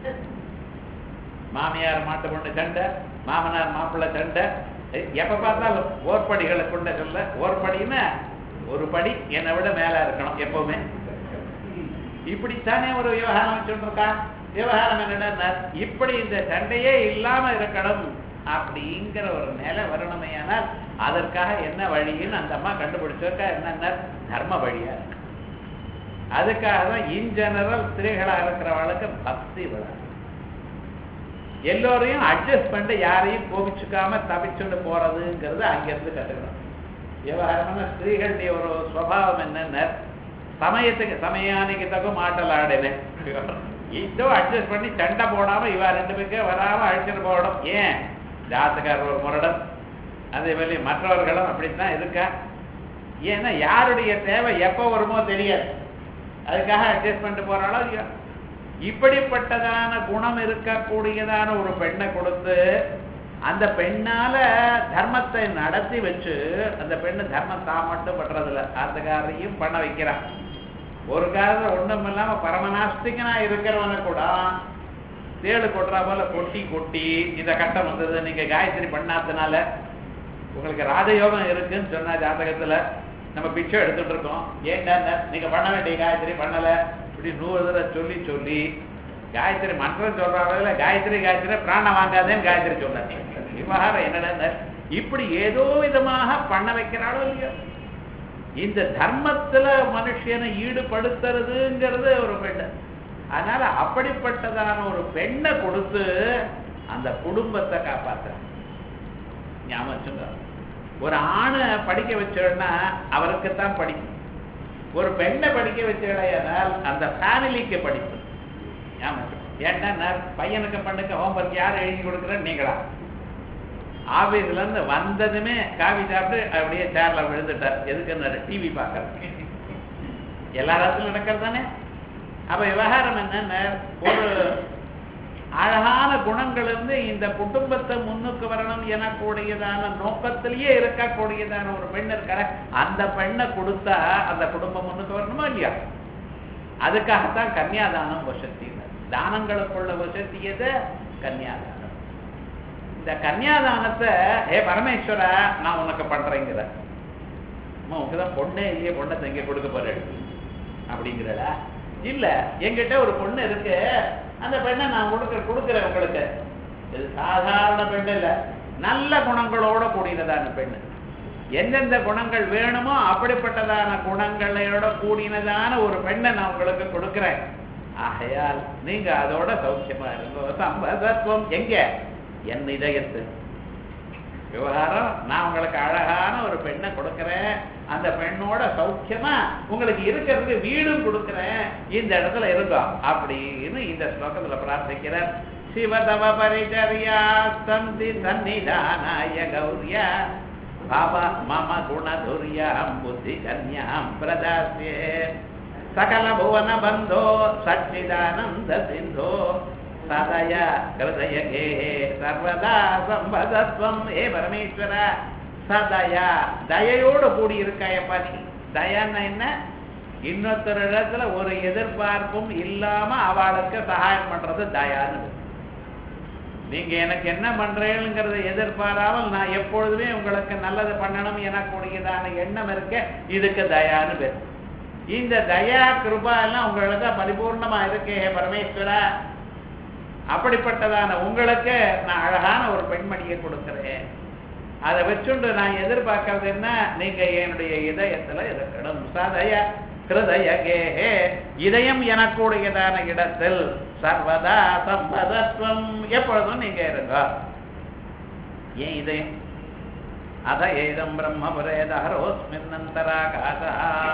மாமியார் மாட்டு பொண்ணு சண்டை மாமனார் மாப்பிள்ளை சண்டை எப்ப பார்த்தாலும் ஓர்படிகளை கொண்ட சொல்ல ஓர்படின்னா ஒரு படி என்னை விட மேல இருக்கணும் எப்பவுமே இப்படித்தானே ஒரு விவகாரம் வச்சுருக்கா விவகாரம் என்னன்னா இப்படி இந்த சண்டையே இல்லாம இருக்கணும் அப்படிங்கிற ஒரு நிலை வரணுமையானால் அதற்காக என்ன வழின்னு அந்த அம்மா கண்டுபிடிச்சிருக்கா என்னன்னா தர்ம வழியா இருக்கு அதுக்காக தான் இன் ஜெனரல் ஸ்திரீகளா இருக்கிறவளுக்கு பக்தி விழா எல்லோரையும் அட்ஜஸ்ட் பண்ணிட்டு யாரையும் கோபிச்சுக்காம தவிச்சுட்டு போறதுங்கிறது அங்கிருந்து கத்துக்கணும் விவகாரமான ஸ்திரீகளுடைய ஒரு சுவாவம் என்னன்னு சமயத்துக்கு சமயானிக்கு தகும் ஆட்டல் ஆடினேன் இதோ அட்ஜஸ்ட் பண்ணி சண்டை போடாம இவா ரெண்டு பேருக்கு வராம அழிச்சுட்டு போகணும் ஏன் ஜாத்தக்காரர் ஒரு முரடன் அதே மாதிரி மற்றவர்களும் அப்படித்தான் இருக்கா ஏன்னா யாருடைய தேவை எப்போ வருமோ தெரியாது அதுக்காக அட்ஜஸ்ட் பண்ணிட்டு போறாளோ இல்லையோ இப்படிப்பட்டதான குணம் இருக்கக்கூடியதான ஒரு பெண்ணை கொடுத்து அந்த பெண்ணால தர்மத்தை நடத்தி வச்சு அந்த பெண்ணு தர்மம் தான் மட்டும் பண்றதில்ல அந்த காரையும் பண்ண வைக்கிறான் ஒரு காலத்துல ஒண்ணும் இல்லாம பரமநாஸ்திகனா இருக்கிறவன கூட தேடு கொட்டுறா போல கொட்டி கொட்டி இந்த கட்டம் வந்தது நீங்க காயத்ரி பண்ணாதனால உங்களுக்கு ராஜயோகம் இருக்குன்னு சொன்ன ஜாதகத்துல நம்ம பிச்சை எடுத்துட்டு இருக்கோம் ஏன்டா நீங்க பண்ண வேண்டிய காயத்ரி பண்ணல இப்படி நூறு தடவை சொல்லி சொல்லி காயத்ரி மந்திரம் சொல்றாங்க காயத்ரி காயத்ரி பிராணம் வாங்காதேன்னு காயத்ரி சொல்லாதீங்க விவகாரம் என்னடா இப்படி ஏதோ விதமாக பண்ண வைக்கிறாளோ இல்லையோ இந்த தர்மத்துல மனுஷனை ஈடுபடுத்துறதுங்கிறது ஒரு பெண்ணு அதனால அப்படிப்பட்டதான ஒரு பெண்ணை கொடுத்து அந்த குடும்பத்தை காப்பாத்துற ஞாபகம் வச்சுங்க ஒரு ஆணை படிக்க வச்சோன்னா அவருக்குத்தான் படிக்கும் ஒரு பெண்ணை படிக்க வச்சால் அந்த ஃபேமிலிக்கு படிப்பு ஞாபகம் வச்சுக்கோ. ஏன்னா நான் பையனுக்கு பண்ணுக்கு ஹோம்ஒர்க் யார் எழுதி கொடுக்குறேன்னு நீங்களா ஆபீஸ்ல இருந்து வந்ததுமே காவி சாப்பிட்டு அப்படியே சேர்ல விழுந்துட்டார் எதுக்கு டிவி பார்க்கறதுக்கு எல்லா இடத்துலயும் நடக்கிறது தானே அப்ப விவகாரம் என்னன்னா ஒரு அழகான குணங்கள் இருந்து இந்த குடும்பத்தை முன்னுக்கு வரணும் எனக்கூடியதான நோக்கத்திலேயே இருக்கக்கூடியதான ஒரு பெண் இருக்கிற அந்த பெண்ணை கொடுத்தா அந்த குடும்பம் முன்னுக்கு வரணுமா இல்லையா அதுக்காகத்தான் கன்னியாதானம் வசதி தானங்களுக்குள்ள வசதி எது கன்னியாதானம் இந்த கன்னியாதானத்தை ஏ பரமேஸ்வரா நான் உனக்கு பண்றேங்கிற அம்மா உங்கதான் பொண்ணே இல்லையே பொண்ணை தங்க கொடுக்க போறேன் அப்படிங்கிறடா இல்ல என்கிட்ட ஒரு பொண்ணு இருக்கு அந்த பெண்ணை நான் கொடுக்க கொடுக்குறேன் உங்களுக்கு இது சாதாரண பெண் இல்ல நல்ல குணங்களோட கூடினதான பெண்ணு எந்தெந்த குணங்கள் வேணுமோ அப்படிப்பட்டதான குணங்களோட கூடினதான ஒரு பெண்ணை நான் உங்களுக்கு கொடுக்கிறேன் ஆகையால் நீங்க அதோட சௌக்கியமா இருங்கோ சம்பதத்துவம் எங்க என் இதயத்து விவகாரம் நான் உங்களுக்கு அழகான ஒரு பெண்ணை கொடுக்கிறேன் அந்த பெண்ணோட சௌக்கியமா உங்களுக்கு இருக்கிறதுக்கு வீடும் கொடுக்கிறேன் இந்த இடத்துல இருந்தோம் அப்படின்னு இந்த ஸ்லோகத்துல பிரார்த்திக்கிறார் சிவதவ பரிச்சரியா சந்தி சந்நிதானாய கௌரியா பாபா மம குணதுரியாம் புத்தி கன்யாம் பிரதாசியே சகல புவன பந்தோ சச்சிதானந்த சிந்தோ சதய ஹிருதய கே சர்வதா சம்பதத்வம் ஏ பரமேஸ்வர சதயா தயையோடு கூடி இருக்காயப்பா நீ தயான்னா என்ன இன்னொருத்தர் இடத்துல ஒரு எதிர்பார்ப்பும் இல்லாம அவளுக்கு சகாயம் பண்றது தயான்னு நீங்க எனக்கு என்ன பண்றீங்கிறத எதிர்பாராமல் நான் எப்பொழுதுமே உங்களுக்கு நல்லது பண்ணணும் எனக்கூடியதான எண்ணம் இருக்க இதுக்கு தயான்னு பேர் இந்த தயா கிருபா எல்லாம் உங்களுக்கு பரிபூர்ணமா இருக்கே பரமேஸ்வரா அப்படிப்பட்டதான உங்களுக்கு நான் அழகான ஒரு பெண்மணியை கொடுக்கிறேன் அதை வச்சுண்டு நான் எதிர்பார்க்கறது என்ன நீங்க என்னுடைய இதயத்துல இருக்கணும் சதய ஹிருதய கேஹே இதயம் எனக்கூடியதான இடத்தில் சர்வதா சம்பதத்துவம் எப்பொழுதும் நீங்க இருங்க ஏன் இதயம் அத ஏதம் பிரம்மபுரேதரோஸ்மின்னந்தராகாசா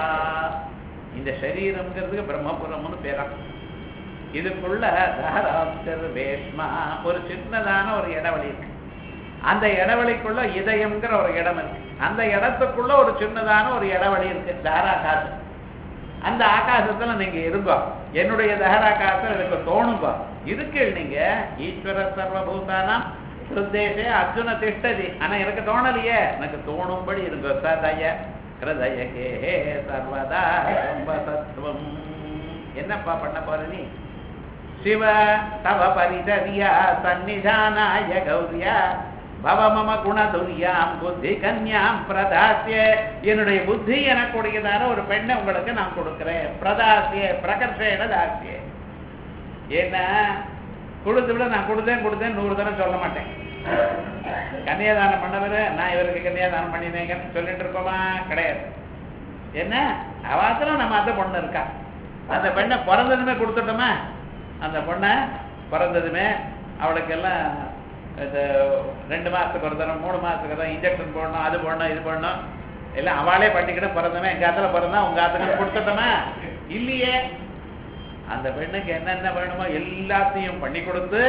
இந்த சரீரம்ங்கிறதுக்கு பிரம்மபுரம்னு பேரா இதுக்குள்ள தஹராப்தர் வேஷ்மா ஒரு சின்னதான ஒரு இடவெளி இருக்கு அந்த இடவெளிக்குள்ள இதயம்ங்கிற ஒரு இடம் இருக்கு அந்த இடத்துக்குள்ள ஒரு சின்னதான ஒரு இடவெளி இருக்கு தாராகாசம் அந்த ஆகாசத்துல நீங்க இருங்கோ என்னுடைய தஹராகாசம் எனக்கு தோணுங்க இருக்கு நீங்க ஈஸ்வர சர்வபூதானாம் சுத்தேசே அர்ஜுன திஷ்டதி ஆனா எனக்கு தோணலையே எனக்கு தோணும்படி இருங்க சதய ஹிருதய கே சர்வதா சம்பதத்துவம் என்னப்பா பண்ண போற நீ சிவ தவ பரிதரியா சந்நிதானாய கௌரியா பவ மம குணதுரியாம் புத்தி கன்யாம் பிரதாசிய என்னுடைய புத்தி எனக்குடையதான ஒரு பெண்ணை உங்களுக்கு நான் கொடுக்கிறேன் பிரதாசிய பிரகர்ஷேன தாசிய ஏன்னா கொடுத்து விட நான் கொடுத்தேன் கொடுத்தேன் நூறு தடவை சொல்ல மாட்டேன் கன்னியாதானம் பண்ணவர் நான் இவருக்கு கன்னியாதானம் பண்ணினேங்கன்னு சொல்லிட்டு இருக்கோமா கிடையாது என்ன அவாத்துல நம்ம அந்த பொண்ணு இருக்கா அந்த பெண்ணை பிறந்ததுமே கொடுத்துட்டோமா அந்த பொண்ணை பிறந்ததுமே அவளுக்கு எல்லாம் இந்த ரெண்டு மாசத்துக்கு ஒரு தரம் மூணு மாசத்துக்கு ஒரு தரம் இன்ஜெக்ஷன் போடணும் அது போடணும் இது போடணும் எல்லாம் அவளே பண்ணிக்கிட்டு பிறந்தவன் எங்க ஆத்துல பிறந்தா உங்க ஆத்துக்கு கொடுத்துட்டோமா இல்லையே அந்த பெண்ணுக்கு என்னென்ன வேணுமோ எல்லாத்தையும் பண்ணி கொடுத்து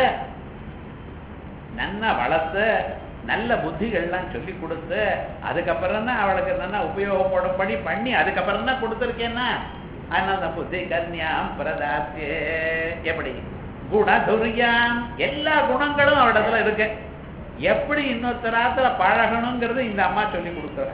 நன்னா வளர்த்து நல்ல புத்திகள்லாம் சொல்லி கொடுத்து அதுக்கப்புறம் தான் அவளுக்கு நல்லா உபயோகப்படும்படி பண்ணி அதுக்கப்புறம் தான் கொடுத்துருக்கேன்னா அதனால அந்த புத்தி கன்யாம் பிரதாசியே எப்படி குணதுரியாம் எல்லா குணங்களும் அவடத்துல இருக்கு எப்படி இன்னொருத்தராத்துல பழகணுங்கிறது இந்த அம்மா சொல்லி கொடுக்குறேன்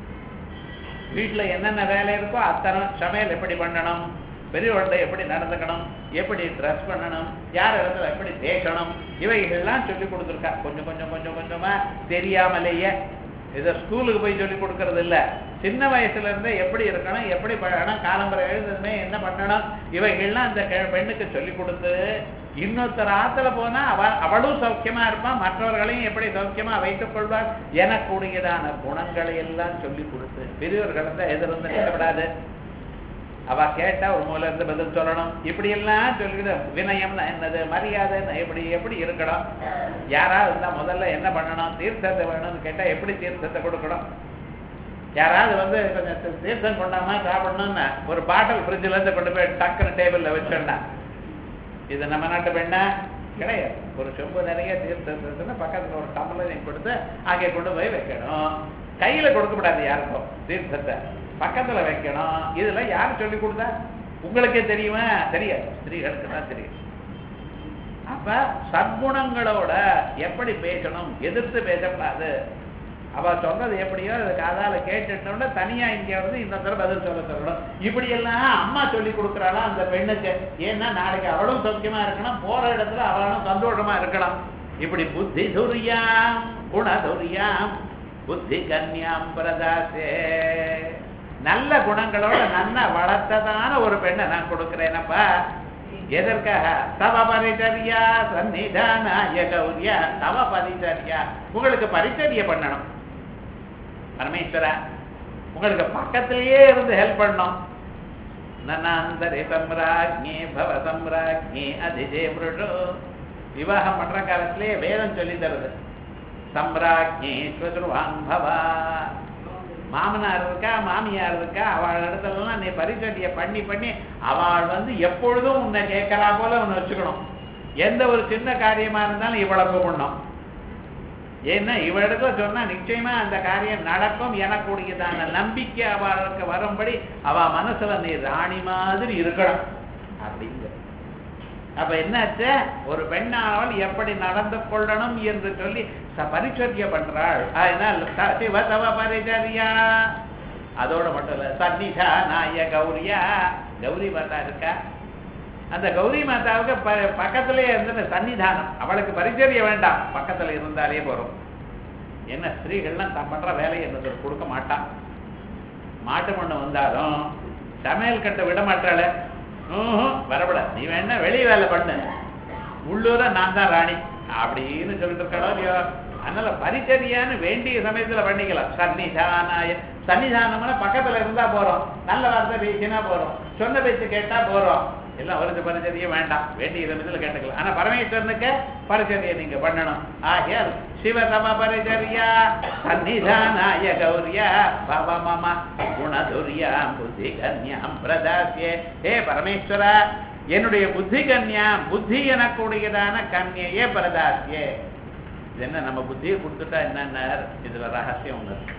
வீட்டுல என்னென்ன வேலை இருக்கோ அத்தனை சமையல் எப்படி பண்ணணும் பெரியவர்கள்ட்ட எப்படி நடந்துக்கணும் எப்படி ட்ரெஸ் பண்ணணும் யார் இடத்துல எப்படி பேசணும் இவைகள்லாம் சொல்லி கொடுத்துருக்கா கொஞ்சம் கொஞ்சம் கொஞ்சம் கொஞ்சமா தெரியாமலேயே இதை ஸ்கூலுக்கு போய் சொல்லி கொடுக்கறது இல்ல சின்ன வயசுல இருந்தே எப்படி இருக்கணும் எப்படி பழகணும் காலம்பரை எழுந்ததுமே என்ன பண்ணணும் இவைகள்லாம் அந்த கெ- பெண்ணுக்கு சொல்லி கொடுத்து இன்னொருத்தர் ஆத்துல போனா அவ அவளும் சௌக்கியமா இருப்பான் மற்றவர்களையும் எப்படி சௌக்கியமா வைத்துக் கொள்வார் எனக்கூடியதான குணங்களை எல்லாம் சொல்லி கொடுத்து பெரியவர்கள் தான் எதிர்ந்து நிற்கப்படாது அவ கேட்டா ஒரு மூல இருந்து பதில் சொல்லணும் இப்படி எல்லாம் சொல்லிட்டு வினயம்னா என்னது மரியாதைன்னா எப்படி எப்படி இருக்கணும் யாராவது இருந்தா முதல்ல என்ன பண்ணணும் தீர்த்தத்தை வேணும்னு கேட்டா எப்படி தீர்த்தத்தை கொடுக்கணும் யாராவது வந்து கொஞ்சம் தீ- தீர்த்தம் கொண்டாம சாப்பிடணும்னா ஒரு பாட்டில் ஃப்ரிட்ஜ்ல இருந்து கொண்டு போய் டக்குன்னு டேபிள்ல வச்சோம்னா இது நம்ம நாட்டு பெண்ணா கிடையாது ஒரு சொம்பு நிறைய தீர்த்தத்துன்னா பக்கத்துல ஒரு டம்ளரையும் கொடுத்து அங்கே கொண்டு போய் வைக்கணும் கையில கொடுக்கக்கூடாது யாருக்கும் தீர்த்தத்தை பக்கத்துல வைக்கணும் இதுல யார் சொல்லி கொடுத்தா உங்களுக்கே தெரியுமா தெரியாது ஸ்திரீகளுக்கு தான் தெரியும் அப்ப சத்குணங்களோட எப்படி பேசணும் எதிர்த்து பேசக்கூடாது அவ சொன்னது எப்படியோ அது காதால கேட்டுட்டோம்னா தனியா இங்க வந்து இந்த தடவை பதில் சொல்ல சொல்லணும் இப்படி எல்லாம் அம்மா சொல்லி கொடுக்குறாளா அந்த பெண்ணுக்கு ஏன்னா நாளைக்கு அவளும் சௌக்கியமா இருக்கணும் போற இடத்துல அவளும் சந்தோஷமா இருக்கணும் இப்படி புத்தி துரியாம் குணதுரியாம் புத்தி கன்யாம் பிரதாசே நல்ல குணங்களோட நல்லா வளர்த்ததான ஒரு பெண்ணை நான் கொடுக்கிறேனப்பா எதற்காக தவ பரிச்சரியா சன்னிதானாய கௌரியா தவ பரிச்சரியா உங்களுக்கு பரிச்சரிய பண்ணணும் பரமேஸ்வரா உங்களுக்கு பக்கத்திலேயே இருந்து ஹெல்ப் பண்ணணும் நனாந்தரி சம்ராஜ்ஞே பவ சம்ராஜ்ஞே அதிஜே மிருஷோ விவாகம் பண்ற காலத்திலே வேதம் சொல்லி தருது சம்ராஜ்ஞே ஸ்வசுருவான் பவா மாமனார் இருக்கா மாமியார் இருக்கா அவள் இடத்துலலாம் நீ பரிசட்டியை பண்ணி பண்ணி அவள் வந்து எப்பொழுதும் உன்னை கேட்கறா போல உன்னை வச்சுக்கணும் எந்த ஒரு சின்ன காரியமா இருந்தாலும் இவ்வளவு பண்ணணும் ஏன்னா இவளிடத்துல சொன்னா நிச்சயமா அந்த காரியம் நடக்கும் எனக்கூடியதான நம்பிக்கை அவளுக்கு வரும்படி அவ மனசுல நீ ராணி மாதிரி இருக்கணும் அப்படிங்கிற அப்ப என்னாச்சு ஒரு பெண்ணானவள் எப்படி நடந்து கொள்ளணும் என்று சொல்லி ச- பரிச்சரிய பண்றாள் அதனால் த- சிவ தவ பரிச்சரியா அதோட மட்டும் இல்ல சன்னிதா நாய கௌரியா கௌரி மாதா இருக்கா அந்த கௌரி மாதாவுக்கு ப- பக்கத்திலேயே இருந்த சன்னிதானம் அவளுக்கு பரிச்சரிய வேண்டாம் பக்கத்துல இருந்தாலே போறோம் என்ன ஸ்திரீகள்லாம் தான் பண்ற வேலையை என்னது கொடுக்க மாட்டான் மாட்டு பொண்ணு வந்தாலும் சமையல் கட்ட விட மாட்டாள வரப்பட நீ வேணா வெளி வேலை பண்ணு உள்ளூர நான் தான் ராணி அப்படின்னு சொல்லிட்டு இருக்காளோ இல்லையோ அதனால பரிச்சரியான்னு வேண்டிய சமயத்துல பண்ணிக்கலாம் சன்னிதானாய சன்னிதானம்னா பக்கத்துல இருந்தா போறோம் நல்ல வார்த்தை பேசினா போறோம் சொன்ன பேச்சு கேட்டா போறோம் எல்லாம் வருது பரிச்சரியம் வேண்டாம் வேண்டிய சமயத்துல கேட்டுக்கலாம் ஆனா பரமேஸ்வரனுக்கு பரிச்சரியை நீங்க பண்ணணும் ஆகியால் சிவதம பரிச்சரியா சன்னிதானாய கௌரியா பாபா மாமா குணதுரியா புத்தி கன்யாம் பிரதாசியே ஹே பரமேஸ்வரா என்னுடைய புத்தி கன்யாம் புத்தி எனக்கூடியதான கன்யையே பிரதாசியே இது என்ன நம்ம புத்தியை கொடுத்துட்டா என்னன்னா இதுல ரகசியம் ஒண்ணு இருக்கு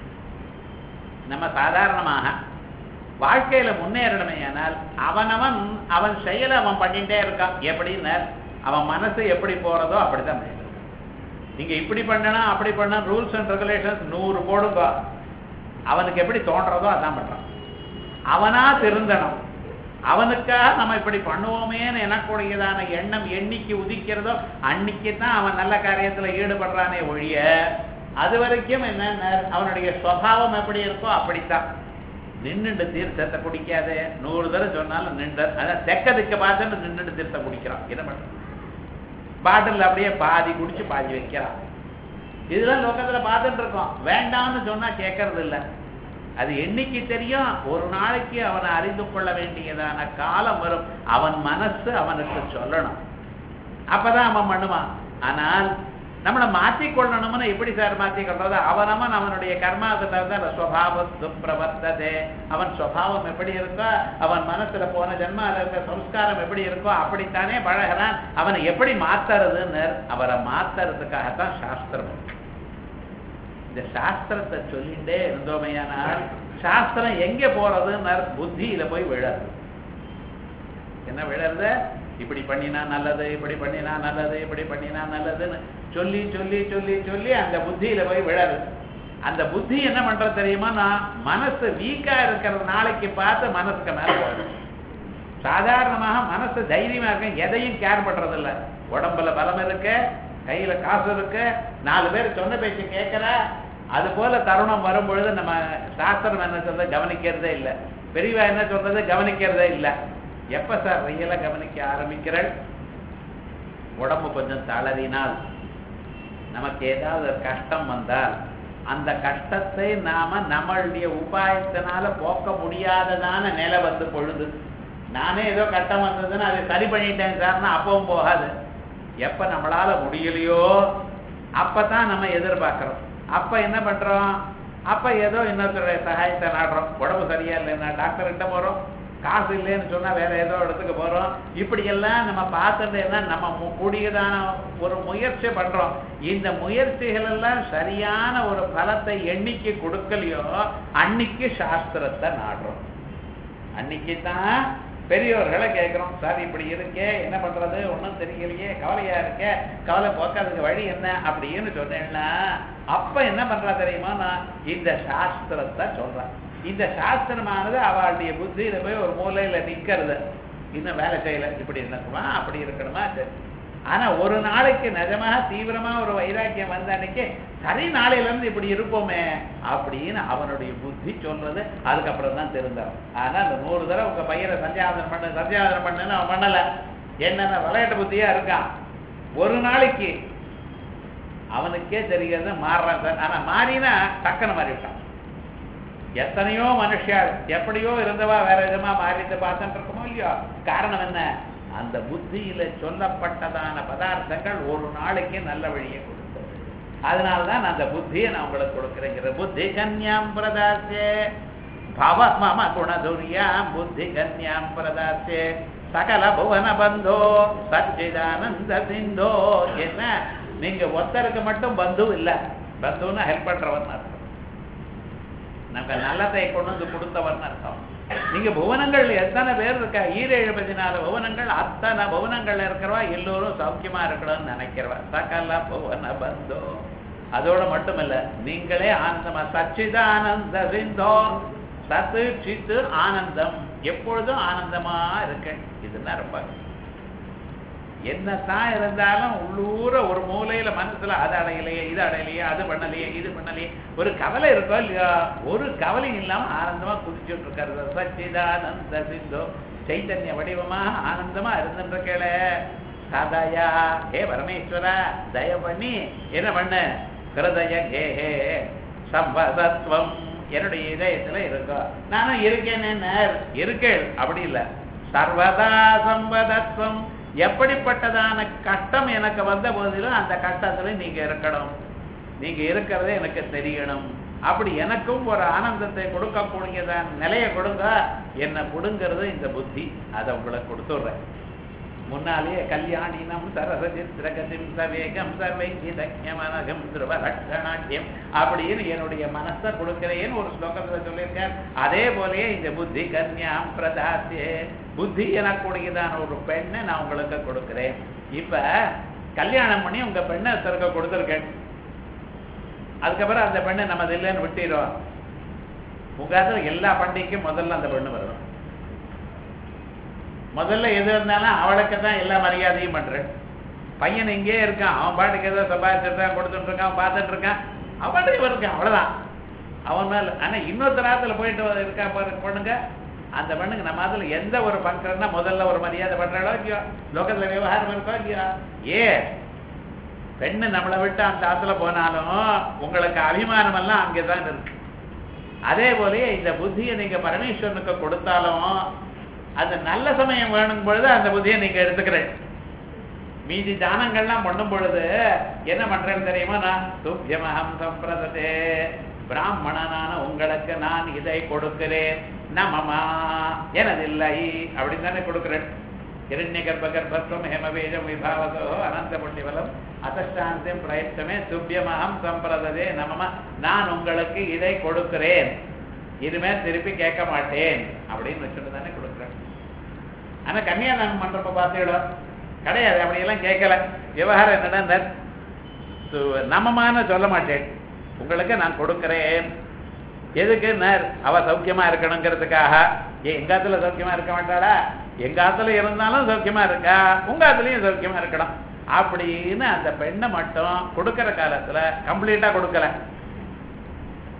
நம்ம சாதாரணமாக வாழ்க்கையில முன்னேறணுமேயானால் அவனவன் அவன் செயலை அவன் பண்ணிட்டே இருக்கான் எப்படின்னு அவன் மனசு எப்படி போறதோ அப்படித்தான் பண்ணிட்டு இருக்கான். நீங்க இப்படி பண்ணணும் அப்படி பண்ணணும் ரூல்ஸ் அண்ட் ரெகுலேஷன்ஸ் நூறு போடுங்க அவனுக்கு எப்படி தோன்றதோ அதான் பண்றான் அவனா திருந்தணும் அவனுக்காக நம்ம இப்படி பண்ணுவோமேன்னு எனக்குடையதான எண்ணம் என்னைக்கு உதிக்கிறதோ அன்னைக்கு தான் அவன் நல்ல காரியத்துல ஈடுபடுறானே ஒழிய அது வரைக்கும் என்ன அவனுடைய சுவாவம் எப்படி இருக்கோ அப்படித்தான் நின்னுட்டு தீர்த்தத்தை குடிக்காதே நூறு தடவை சொன்னாலும் நின்று அதான் தெக்க திக்க பார்த்துட்டு நின்னுட்டு தீர்த்தம் குடிக்கிறான் என்ன பண்ற பாட்டில் அப்படியே பாதி குடிச்சு பாதி வைக்கிறான் இதெல்லாம் லோகத்துல பார்த்துட்டு இருக்கோம் வேண்டாம்னு சொன்னா கேட்கறது இல்ல அது என்னைக்கு தெரியும் ஒரு நாளைக்கு அவனை அறிந்து கொள்ள வேண்டியதான காலம் வரும் அவன் மனசு அவனுக்கு சொல்லணும் அப்பதான் அவன் பண்ணுவான் ஆனால் நம்மளை மாற்றிக்கொள்ளணும்னு எப்படி சார் மாற்றிக்கொள்றது அவனவன் அவனுடைய கர்மாவுக்கு தகுந்த ஸ்வபாவத்து பிரவர்த்ததே அவன் ஸ்வபாவம் எப்படி இருக்கோ அவன் மனசுல போன ஜென்மால இருக்க சம்ஸ்காரம் எப்படி இருக்கோ அப்படித்தானே பழகிறான் அவனை எப்படி மாத்துறதுன்னு அவரை மாத்துறதுக்காகத்தான் சாஸ்திரம் இருக்கு. இந்த சாஸ்திரத்தை சொல்லிட்டே இருந்தோமையானால் சாஸ்திரம் எங்க போறதுன்னு புத்தியில போய் விழறது என்ன விழறது இப்படி பண்ணினா நல்லது இப்படி பண்ணினா நல்லது இப்படி பண்ணினா நல்லதுன்னு சொல்லி சொல்லி சொல்லி சொல்லி அந்த புத்தியில போய் விழறது அந்த புத்தி என்ன பண்றது தெரியுமா நான் மனசு வீக்கா இருக்கிற நாளைக்கு பார்த்து மனசுக்கு மேல போகுது சாதாரணமாக மனசு தைரியமா இருக்க எதையும் கேர் பண்றது இல்ல உடம்புல பலம் இருக்கு கையில காசு இருக்கு நாலு பேர் சொன்ன பேச்சு கேட்கற அது போல தருணம் வரும் பொழுது நம்ம சாஸ்திரம் என்ன சொல்றது கவனிக்கிறதே இல்லை பெரியவா என்ன சொல்றது கவனிக்கிறதே இல்லை எப்ப சார் ரியலா கவனிக்க ஆரம்பிக்கிறள் உடம்பு கொஞ்சம் தளறினால் நமக்கு ஏதாவது ஒரு கஷ்டம் வந்தால் அந்த கஷ்டத்தை நாம நம்மளுடைய உபாயத்தினால போக்க முடியாததான நிலை வந்து பொழுது நானே ஏதோ கஷ்டம் வந்ததுன்னா அதை சரி பண்ணிட்டேன் சார்னா அப்பவும் போகாது எப்ப நம்மளால முடியலையோ அப்பதான் நம்ம எதிர்பார்க்கிறோம் அப்ப என்ன பண்றோம் அப்ப ஏதோ இன்னொருத்தருடைய சகாயத்தை நாடுறோம் உடம்பு சரியா இல்லைன்னா டாக்டர் கிட்ட போறோம் காசு இல்லைன்னு சொன்னா வேற ஏதோ இடத்துக்கு போறோம் இப்படி எல்லாம் நம்ம பார்த்துட்டேன்னா நம்ம மு- கூடியதான ஒரு முயற்சி பண்றோம் இந்த முயற்சிகள் எல்லாம் சரியான ஒரு பலத்தை எண்ணிக்கை கொடுக்கலையோ அன்னைக்கு சாஸ்திரத்தை நாடுறோம் அன்னைக்கு தான் பெரியவர்களை கேட்கிறோம் சார் இப்படி இருக்கே என்ன பண்றது ஒண்ணும் தெரியலையே கவலையா இருக்கே கவலை போக்காதுக்கு வழி என்ன அப்படின்னு சொன்னேன்னா அப்ப என்ன பண்றா தெரியுமா நான் இந்த சாஸ்திரத்தை சொல்றேன் இந்த சாஸ்திரமானது அவளுடைய புத்தியில போய் ஒரு மூலையில நிக்கிறது இன்னும் வேலை செய்யல இப்படி இருக்கணுமா அப்படி இருக்கணுமா சரி ஆனா ஒரு நாளைக்கு நிஜமாக தீவிரமா ஒரு வைராக்கியம் வந்த அன்னைக்கு சரி நாளையில இருந்து இப்படி இருப்போமே அப்படின்னு அவனுடைய புத்தி சொல்றது அதுக்கப்புறம் தான் தெரிஞ்சான் ஆனா அந்த நூறு தடவை உங்க பையனை சந்தியாவதனம் பண்ணு சந்தியாவதனம் பண்ணுன்னு அவன் பண்ணல என்னென்ன விளையாட்டு புத்தியா இருக்கான் ஒரு நாளைக்கு அவனுக்கே தெரியாது மாறுறான் சார் ஆனா மாறினா டக்குன்னு மாறிவிட்டான் எத்தனையோ மனுஷியாள் எப்படியோ இருந்தவா வேற விதமா மாறிட்டு பார்த்துட்டு இருக்கோமோ இல்லையோ காரணம் என்ன அந்த புத்தியில சொல்லப்பட்டதான பதார்த்தங்கள் ஒரு நாளைக்கு நல்ல வழியை கொடுத்தது அதனால்தான் அந்த புத்தியை நான் உங்களுக்கு கொடுக்குறேங்கிற புத்தி கன்யாம் பிரதாசே பவ மம குணதுரியாம் புத்தி கன்யாம் பிரதாசே சகல புவன பந்தோ சச்சிதானந்த சிந்தோ என்ன நீங்க ஒருத்தருக்கு மட்டும் பந்து இல்ல பந்துன்னா ஹெல்ப் பண்றவன் அர்த்தம் நமக்கு நல்லதை கொண்டு வந்து கொடுத்தவர்னு அர்த்தம் நீங்க புவனங்கள் எத்தனை பேர் இருக்கா ஈரேழு பதினாலு புவனங்கள் அத்தனை புவனங்கள்ல இருக்கிறவா எல்லோரும் சௌக்கியமா இருக்கணும்னு நினைக்கிறவா சகல புவன பந்தோ அதோட மட்டுமல்ல நீங்களே ஆனந்தமா சச்சிதானந்த சிந்தோ சத்து சித்து ஆனந்தம் எப்பொழுதும் ஆனந்தமா இருக்க இதுதான் ரொம்ப என்னத்தான் இருந்தாலும் உள்ளூர ஒரு மூலையில மனசுல அது அடையலையே இது அடையலையே அது பண்ணலையே இது பண்ணலையே ஒரு கவலை இருக்கோ இல்லையா ஒரு கவலையும் இல்லாம ஆனந்தமா குதிச்சுட்டு இருக்கிறது சச்சிதானந்த சிந்தோ சைத்தன்ய வடிவமாக ஆனந்தமா இருந்துருக்கேள சதயா ஹே பரமேஸ்வரா தய பண்ணி என்ன பண்ண ஹிருதய ஹே ஹே சம்பதத்துவம் என்னுடைய இதயத்துல இருக்கோ நானும் இருக்கேன்னு இருக்கேள் அப்படி இல்லை சர்வதா சம்பதத்துவம் எப்படிப்பட்டதான கஷ்டம் எனக்கு வந்த போதிலும் அந்த கஷ்டத்துல நீங்க இருக்கணும் நீங்க இருக்கிறதே எனக்கு தெரியணும் அப்படி எனக்கும் ஒரு ஆனந்தத்தை கொடுக்கக்கூடியதான நிலையை கொடுங்க என்ன கொடுங்கிறது இந்த புத்தி அதை உங்களுக்கு கொடுத்துடுறேன் முன்னாலேயே கல்யாணினம் சரசசித்திரகதிம் சவேகம் சர்வைகிதக்யமனகம் திருவலட்சணாட்யம் அப்படின்னு என்னுடைய மனசை கொடுக்கிறேன்னு ஒரு ஸ்லோகத்துல சொல்லியிருக்கார் அதே போலயே இந்த புத்தி கன்யாம் பிரதாசியே புத்தி எனக்கூடியதான ஒரு பெண்ணை நான் உங்களுக்கு கொடுக்கிறேன் இப்ப கல்யாணம் பண்ணி உங்க பெண்ணை ஒருத்தருக்கு கொடுத்துருக்கேன் அதுக்கப்புறம் அந்த பெண்ணை நம்ம இல்லைன்னு விட்டிடும் உங்க எல்லா பண்டிகைக்கும் முதல்ல அந்த பெண்ணு வரும் முதல்ல எது இருந்தாலும் அவளுக்கு தான் எல்லா மரியாதையும் பண்றேன் பையன் இங்கே இருக்கான் அவன் பாட்டுக்கு ஏதோ சம்பாதிச்சிருக்கான் கொடுத்துட்டு இருக்கான் பார்த்துட்டு இருக்கான் அவன் பாட்டுக்கு இருக்கான் அவ்வளவுதான் அவன் மேல ஆனா இன்னொருத்தர் ஆத்துல போயிட்டு இருக்கா பாரு பொண்ணுங்க அந்த பெண்ணுக்கு நம்ம அதுல எந்த ஒரு ஃபங்க்ஷன்னா முதல்ல ஒரு மரியாதை பண்றாளோ இல்லையோ லோகத்துல விவகாரம் இருக்கோ இல்லையா ஏ பெண்ணு நம்மளை விட்டு அந்த ஆத்துல போனாலும் உங்களுக்கு அபிமானம் எல்லாம் அங்கேதான் இருக்கு அதே போலயே இந்த புத்தியை நீங்க பரமேஸ்வரனுக்கு கொடுத்தாலும் அது நல்ல சமயம் வேணும் பொழுது அந்த புத்தியை நீங்க எடுத்துக்கிறேன் மீதி தானங்கள்லாம் பண்ணும் பொழுது என்ன பண்றேன்னு தெரியுமா நான் துப்பியமகம் சம்பிரதே பிராமணனான உங்களுக்கு நான் இதை கொடுக்கிறேன் நமமா எனதில்லை அப்படின்னு தானே கொடுக்கிறேன் இரண்ய கர்ப்ப கர்ப்பத்துவம் ஹேமபீஜம் விபாவதோ அனந்த புண்ணிவலம் அத்தஷ்டாந்தியம் பிரயத்தமே துப்பியமகம் சம்பிரதே நமம நான் உங்களுக்கு இதை கொடுக்கிறேன் இனிமே திருப்பி கேட்க மாட்டேன் அப்படின்னு வச்சுட்டு தானே கொடுக்குறேன் ஆனா கன்னியாதானம் பண்றப்ப பார்த்தீங்களோ கிடையாது அப்படியெல்லாம் கேட்கல விவகாரம் என்னடா நமமான சொல்ல மாட்டேன் உங்களுக்கு நான் கொடுக்கிறேன் எதுக்கு நேர் அவ சௌக்கியமா இருக்கணுங்கிறதுக்காக ஏன் எங்க ஆத்துல சௌக்கியமா இருக்க மாட்டாளா எங்க ஆத்துல இருந்தாலும் சௌக்கியமா இருக்கா உங்க ஆத்துலயும் சௌக்கியமா இருக்கணும் அப்படின்னு அந்த பெண்ணை மட்டும் கொடுக்கிற காலத்துல கம்ப்ளீட்டா கொடுக்கல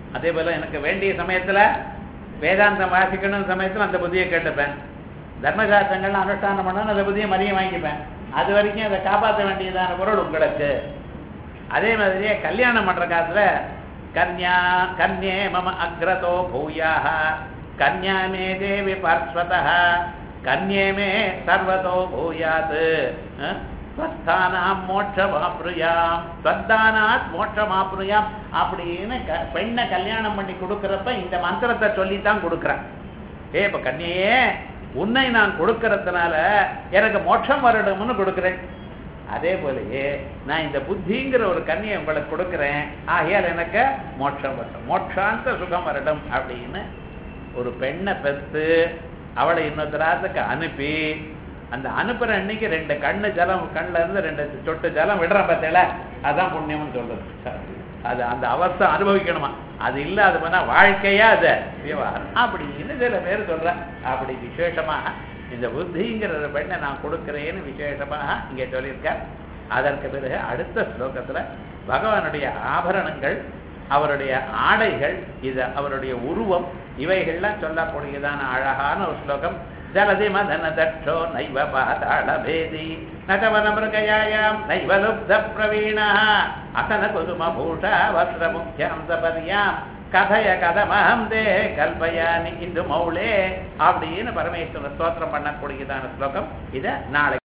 அதே போல எனக்கு வேண்டிய சமயத்துல வேதாந்தம் வாசிக்கணும் சமயத்துல அந்த புத்தியை கேட்டுப்பேன் தர்மசாஸ்திரங்கள்லாம் அனுஷ்டானம் பண்ணணும் அந்த புத்தியை மதியம் வாங்கிப்பேன் அது வரைக்கும் அதை காப்பாற்ற வேண்டியதான பொருள் உங்களுக்கு அதே மாதிரியே கல்யாணம் பண்ற காலத்துல கன்யா கன்யே மம அக்ரதோ பூயாக கன்யா மே தேவி பார்ஸ்வதः கன்யே மே சர்வதோ பூயாத் அஹ்? ஸ்வஸ்தானாம் மோட்சமாப்ருயாம் ஸ்வத்தானாத் மோட்சமாப்ருயாம் அப்படின்னு க- பெண்ணை கல்யாணம் பண்ணி கொடுக்கறப்ப இந்த மந்திரத்தை சொல்லித்தான் கொடுக்குறான் ஏ இப்ப கன்னியே உன்னை நான் கொடுக்கறதுனால எனக்கு மோட்சம் வரணும்னு கொடுக்கிறேன் அதே போலயே நான் இந்த புத்திங்கிற ஒரு கன்னியை உங்களுக்கு கொடுக்கிறேன் ஆகையால் எனக்கு மோட்சம் வரட்டும் மோட்சாந்த சுகம் வரட்டும் அப்படின்னு ஒரு பெண்ணை பெற்று அவளை இன்னொருத்தராத்துக்கு அனுப்பி அந்த அனுப்புற அன்னைக்கு ரெண்டு கண்ணு ஜலம் கண்ணுல இருந்து ரெண்டு சொட்டு ஜலம் விடுறான் பார்த்தேல அதான் புண்ணியம்னு சொல்றது அது அந்த அவஸ்தை அனுபவிக்கணுமா அது இல்லாத போனா வாழ்க்கையா அது விவகாரம் அப்படின்னு சில பேர் சொல்ற அப்படி விசேஷமாக இந்த புத்திங்கிற ஒரு பெண்ணை நான் கொடுக்கிறேன்னு விசேஷமாக இங்கே சொல்லியிருக்கார் அதற்கு பிறகு அடுத்த ஸ்லோகத்துல பகவானுடைய ஆபரணங்கள் அவருடைய ஆடைகள் இது அவருடைய உருவம் இவைகள்லாம் சொல்லக்கூடியதான அழகான ஒரு ஸ்லோகம் ஜலதி மதன தட்சோ நைவ பாதாள பேதி நகவன மிருகயாயாம் நைவ லுப்த பிரவீணா அசன குசும பூஷா வஸ்திர முக்கியம் சபரியாம் கதைய கதமஹம் தே கல்பயானி இந்து மௌளே அப்படின்னு பரமேஸ்வரன் ஸ்தோத்திரம் பண்ணக்கூடியதான ஸ்லோகம் இதை நாளை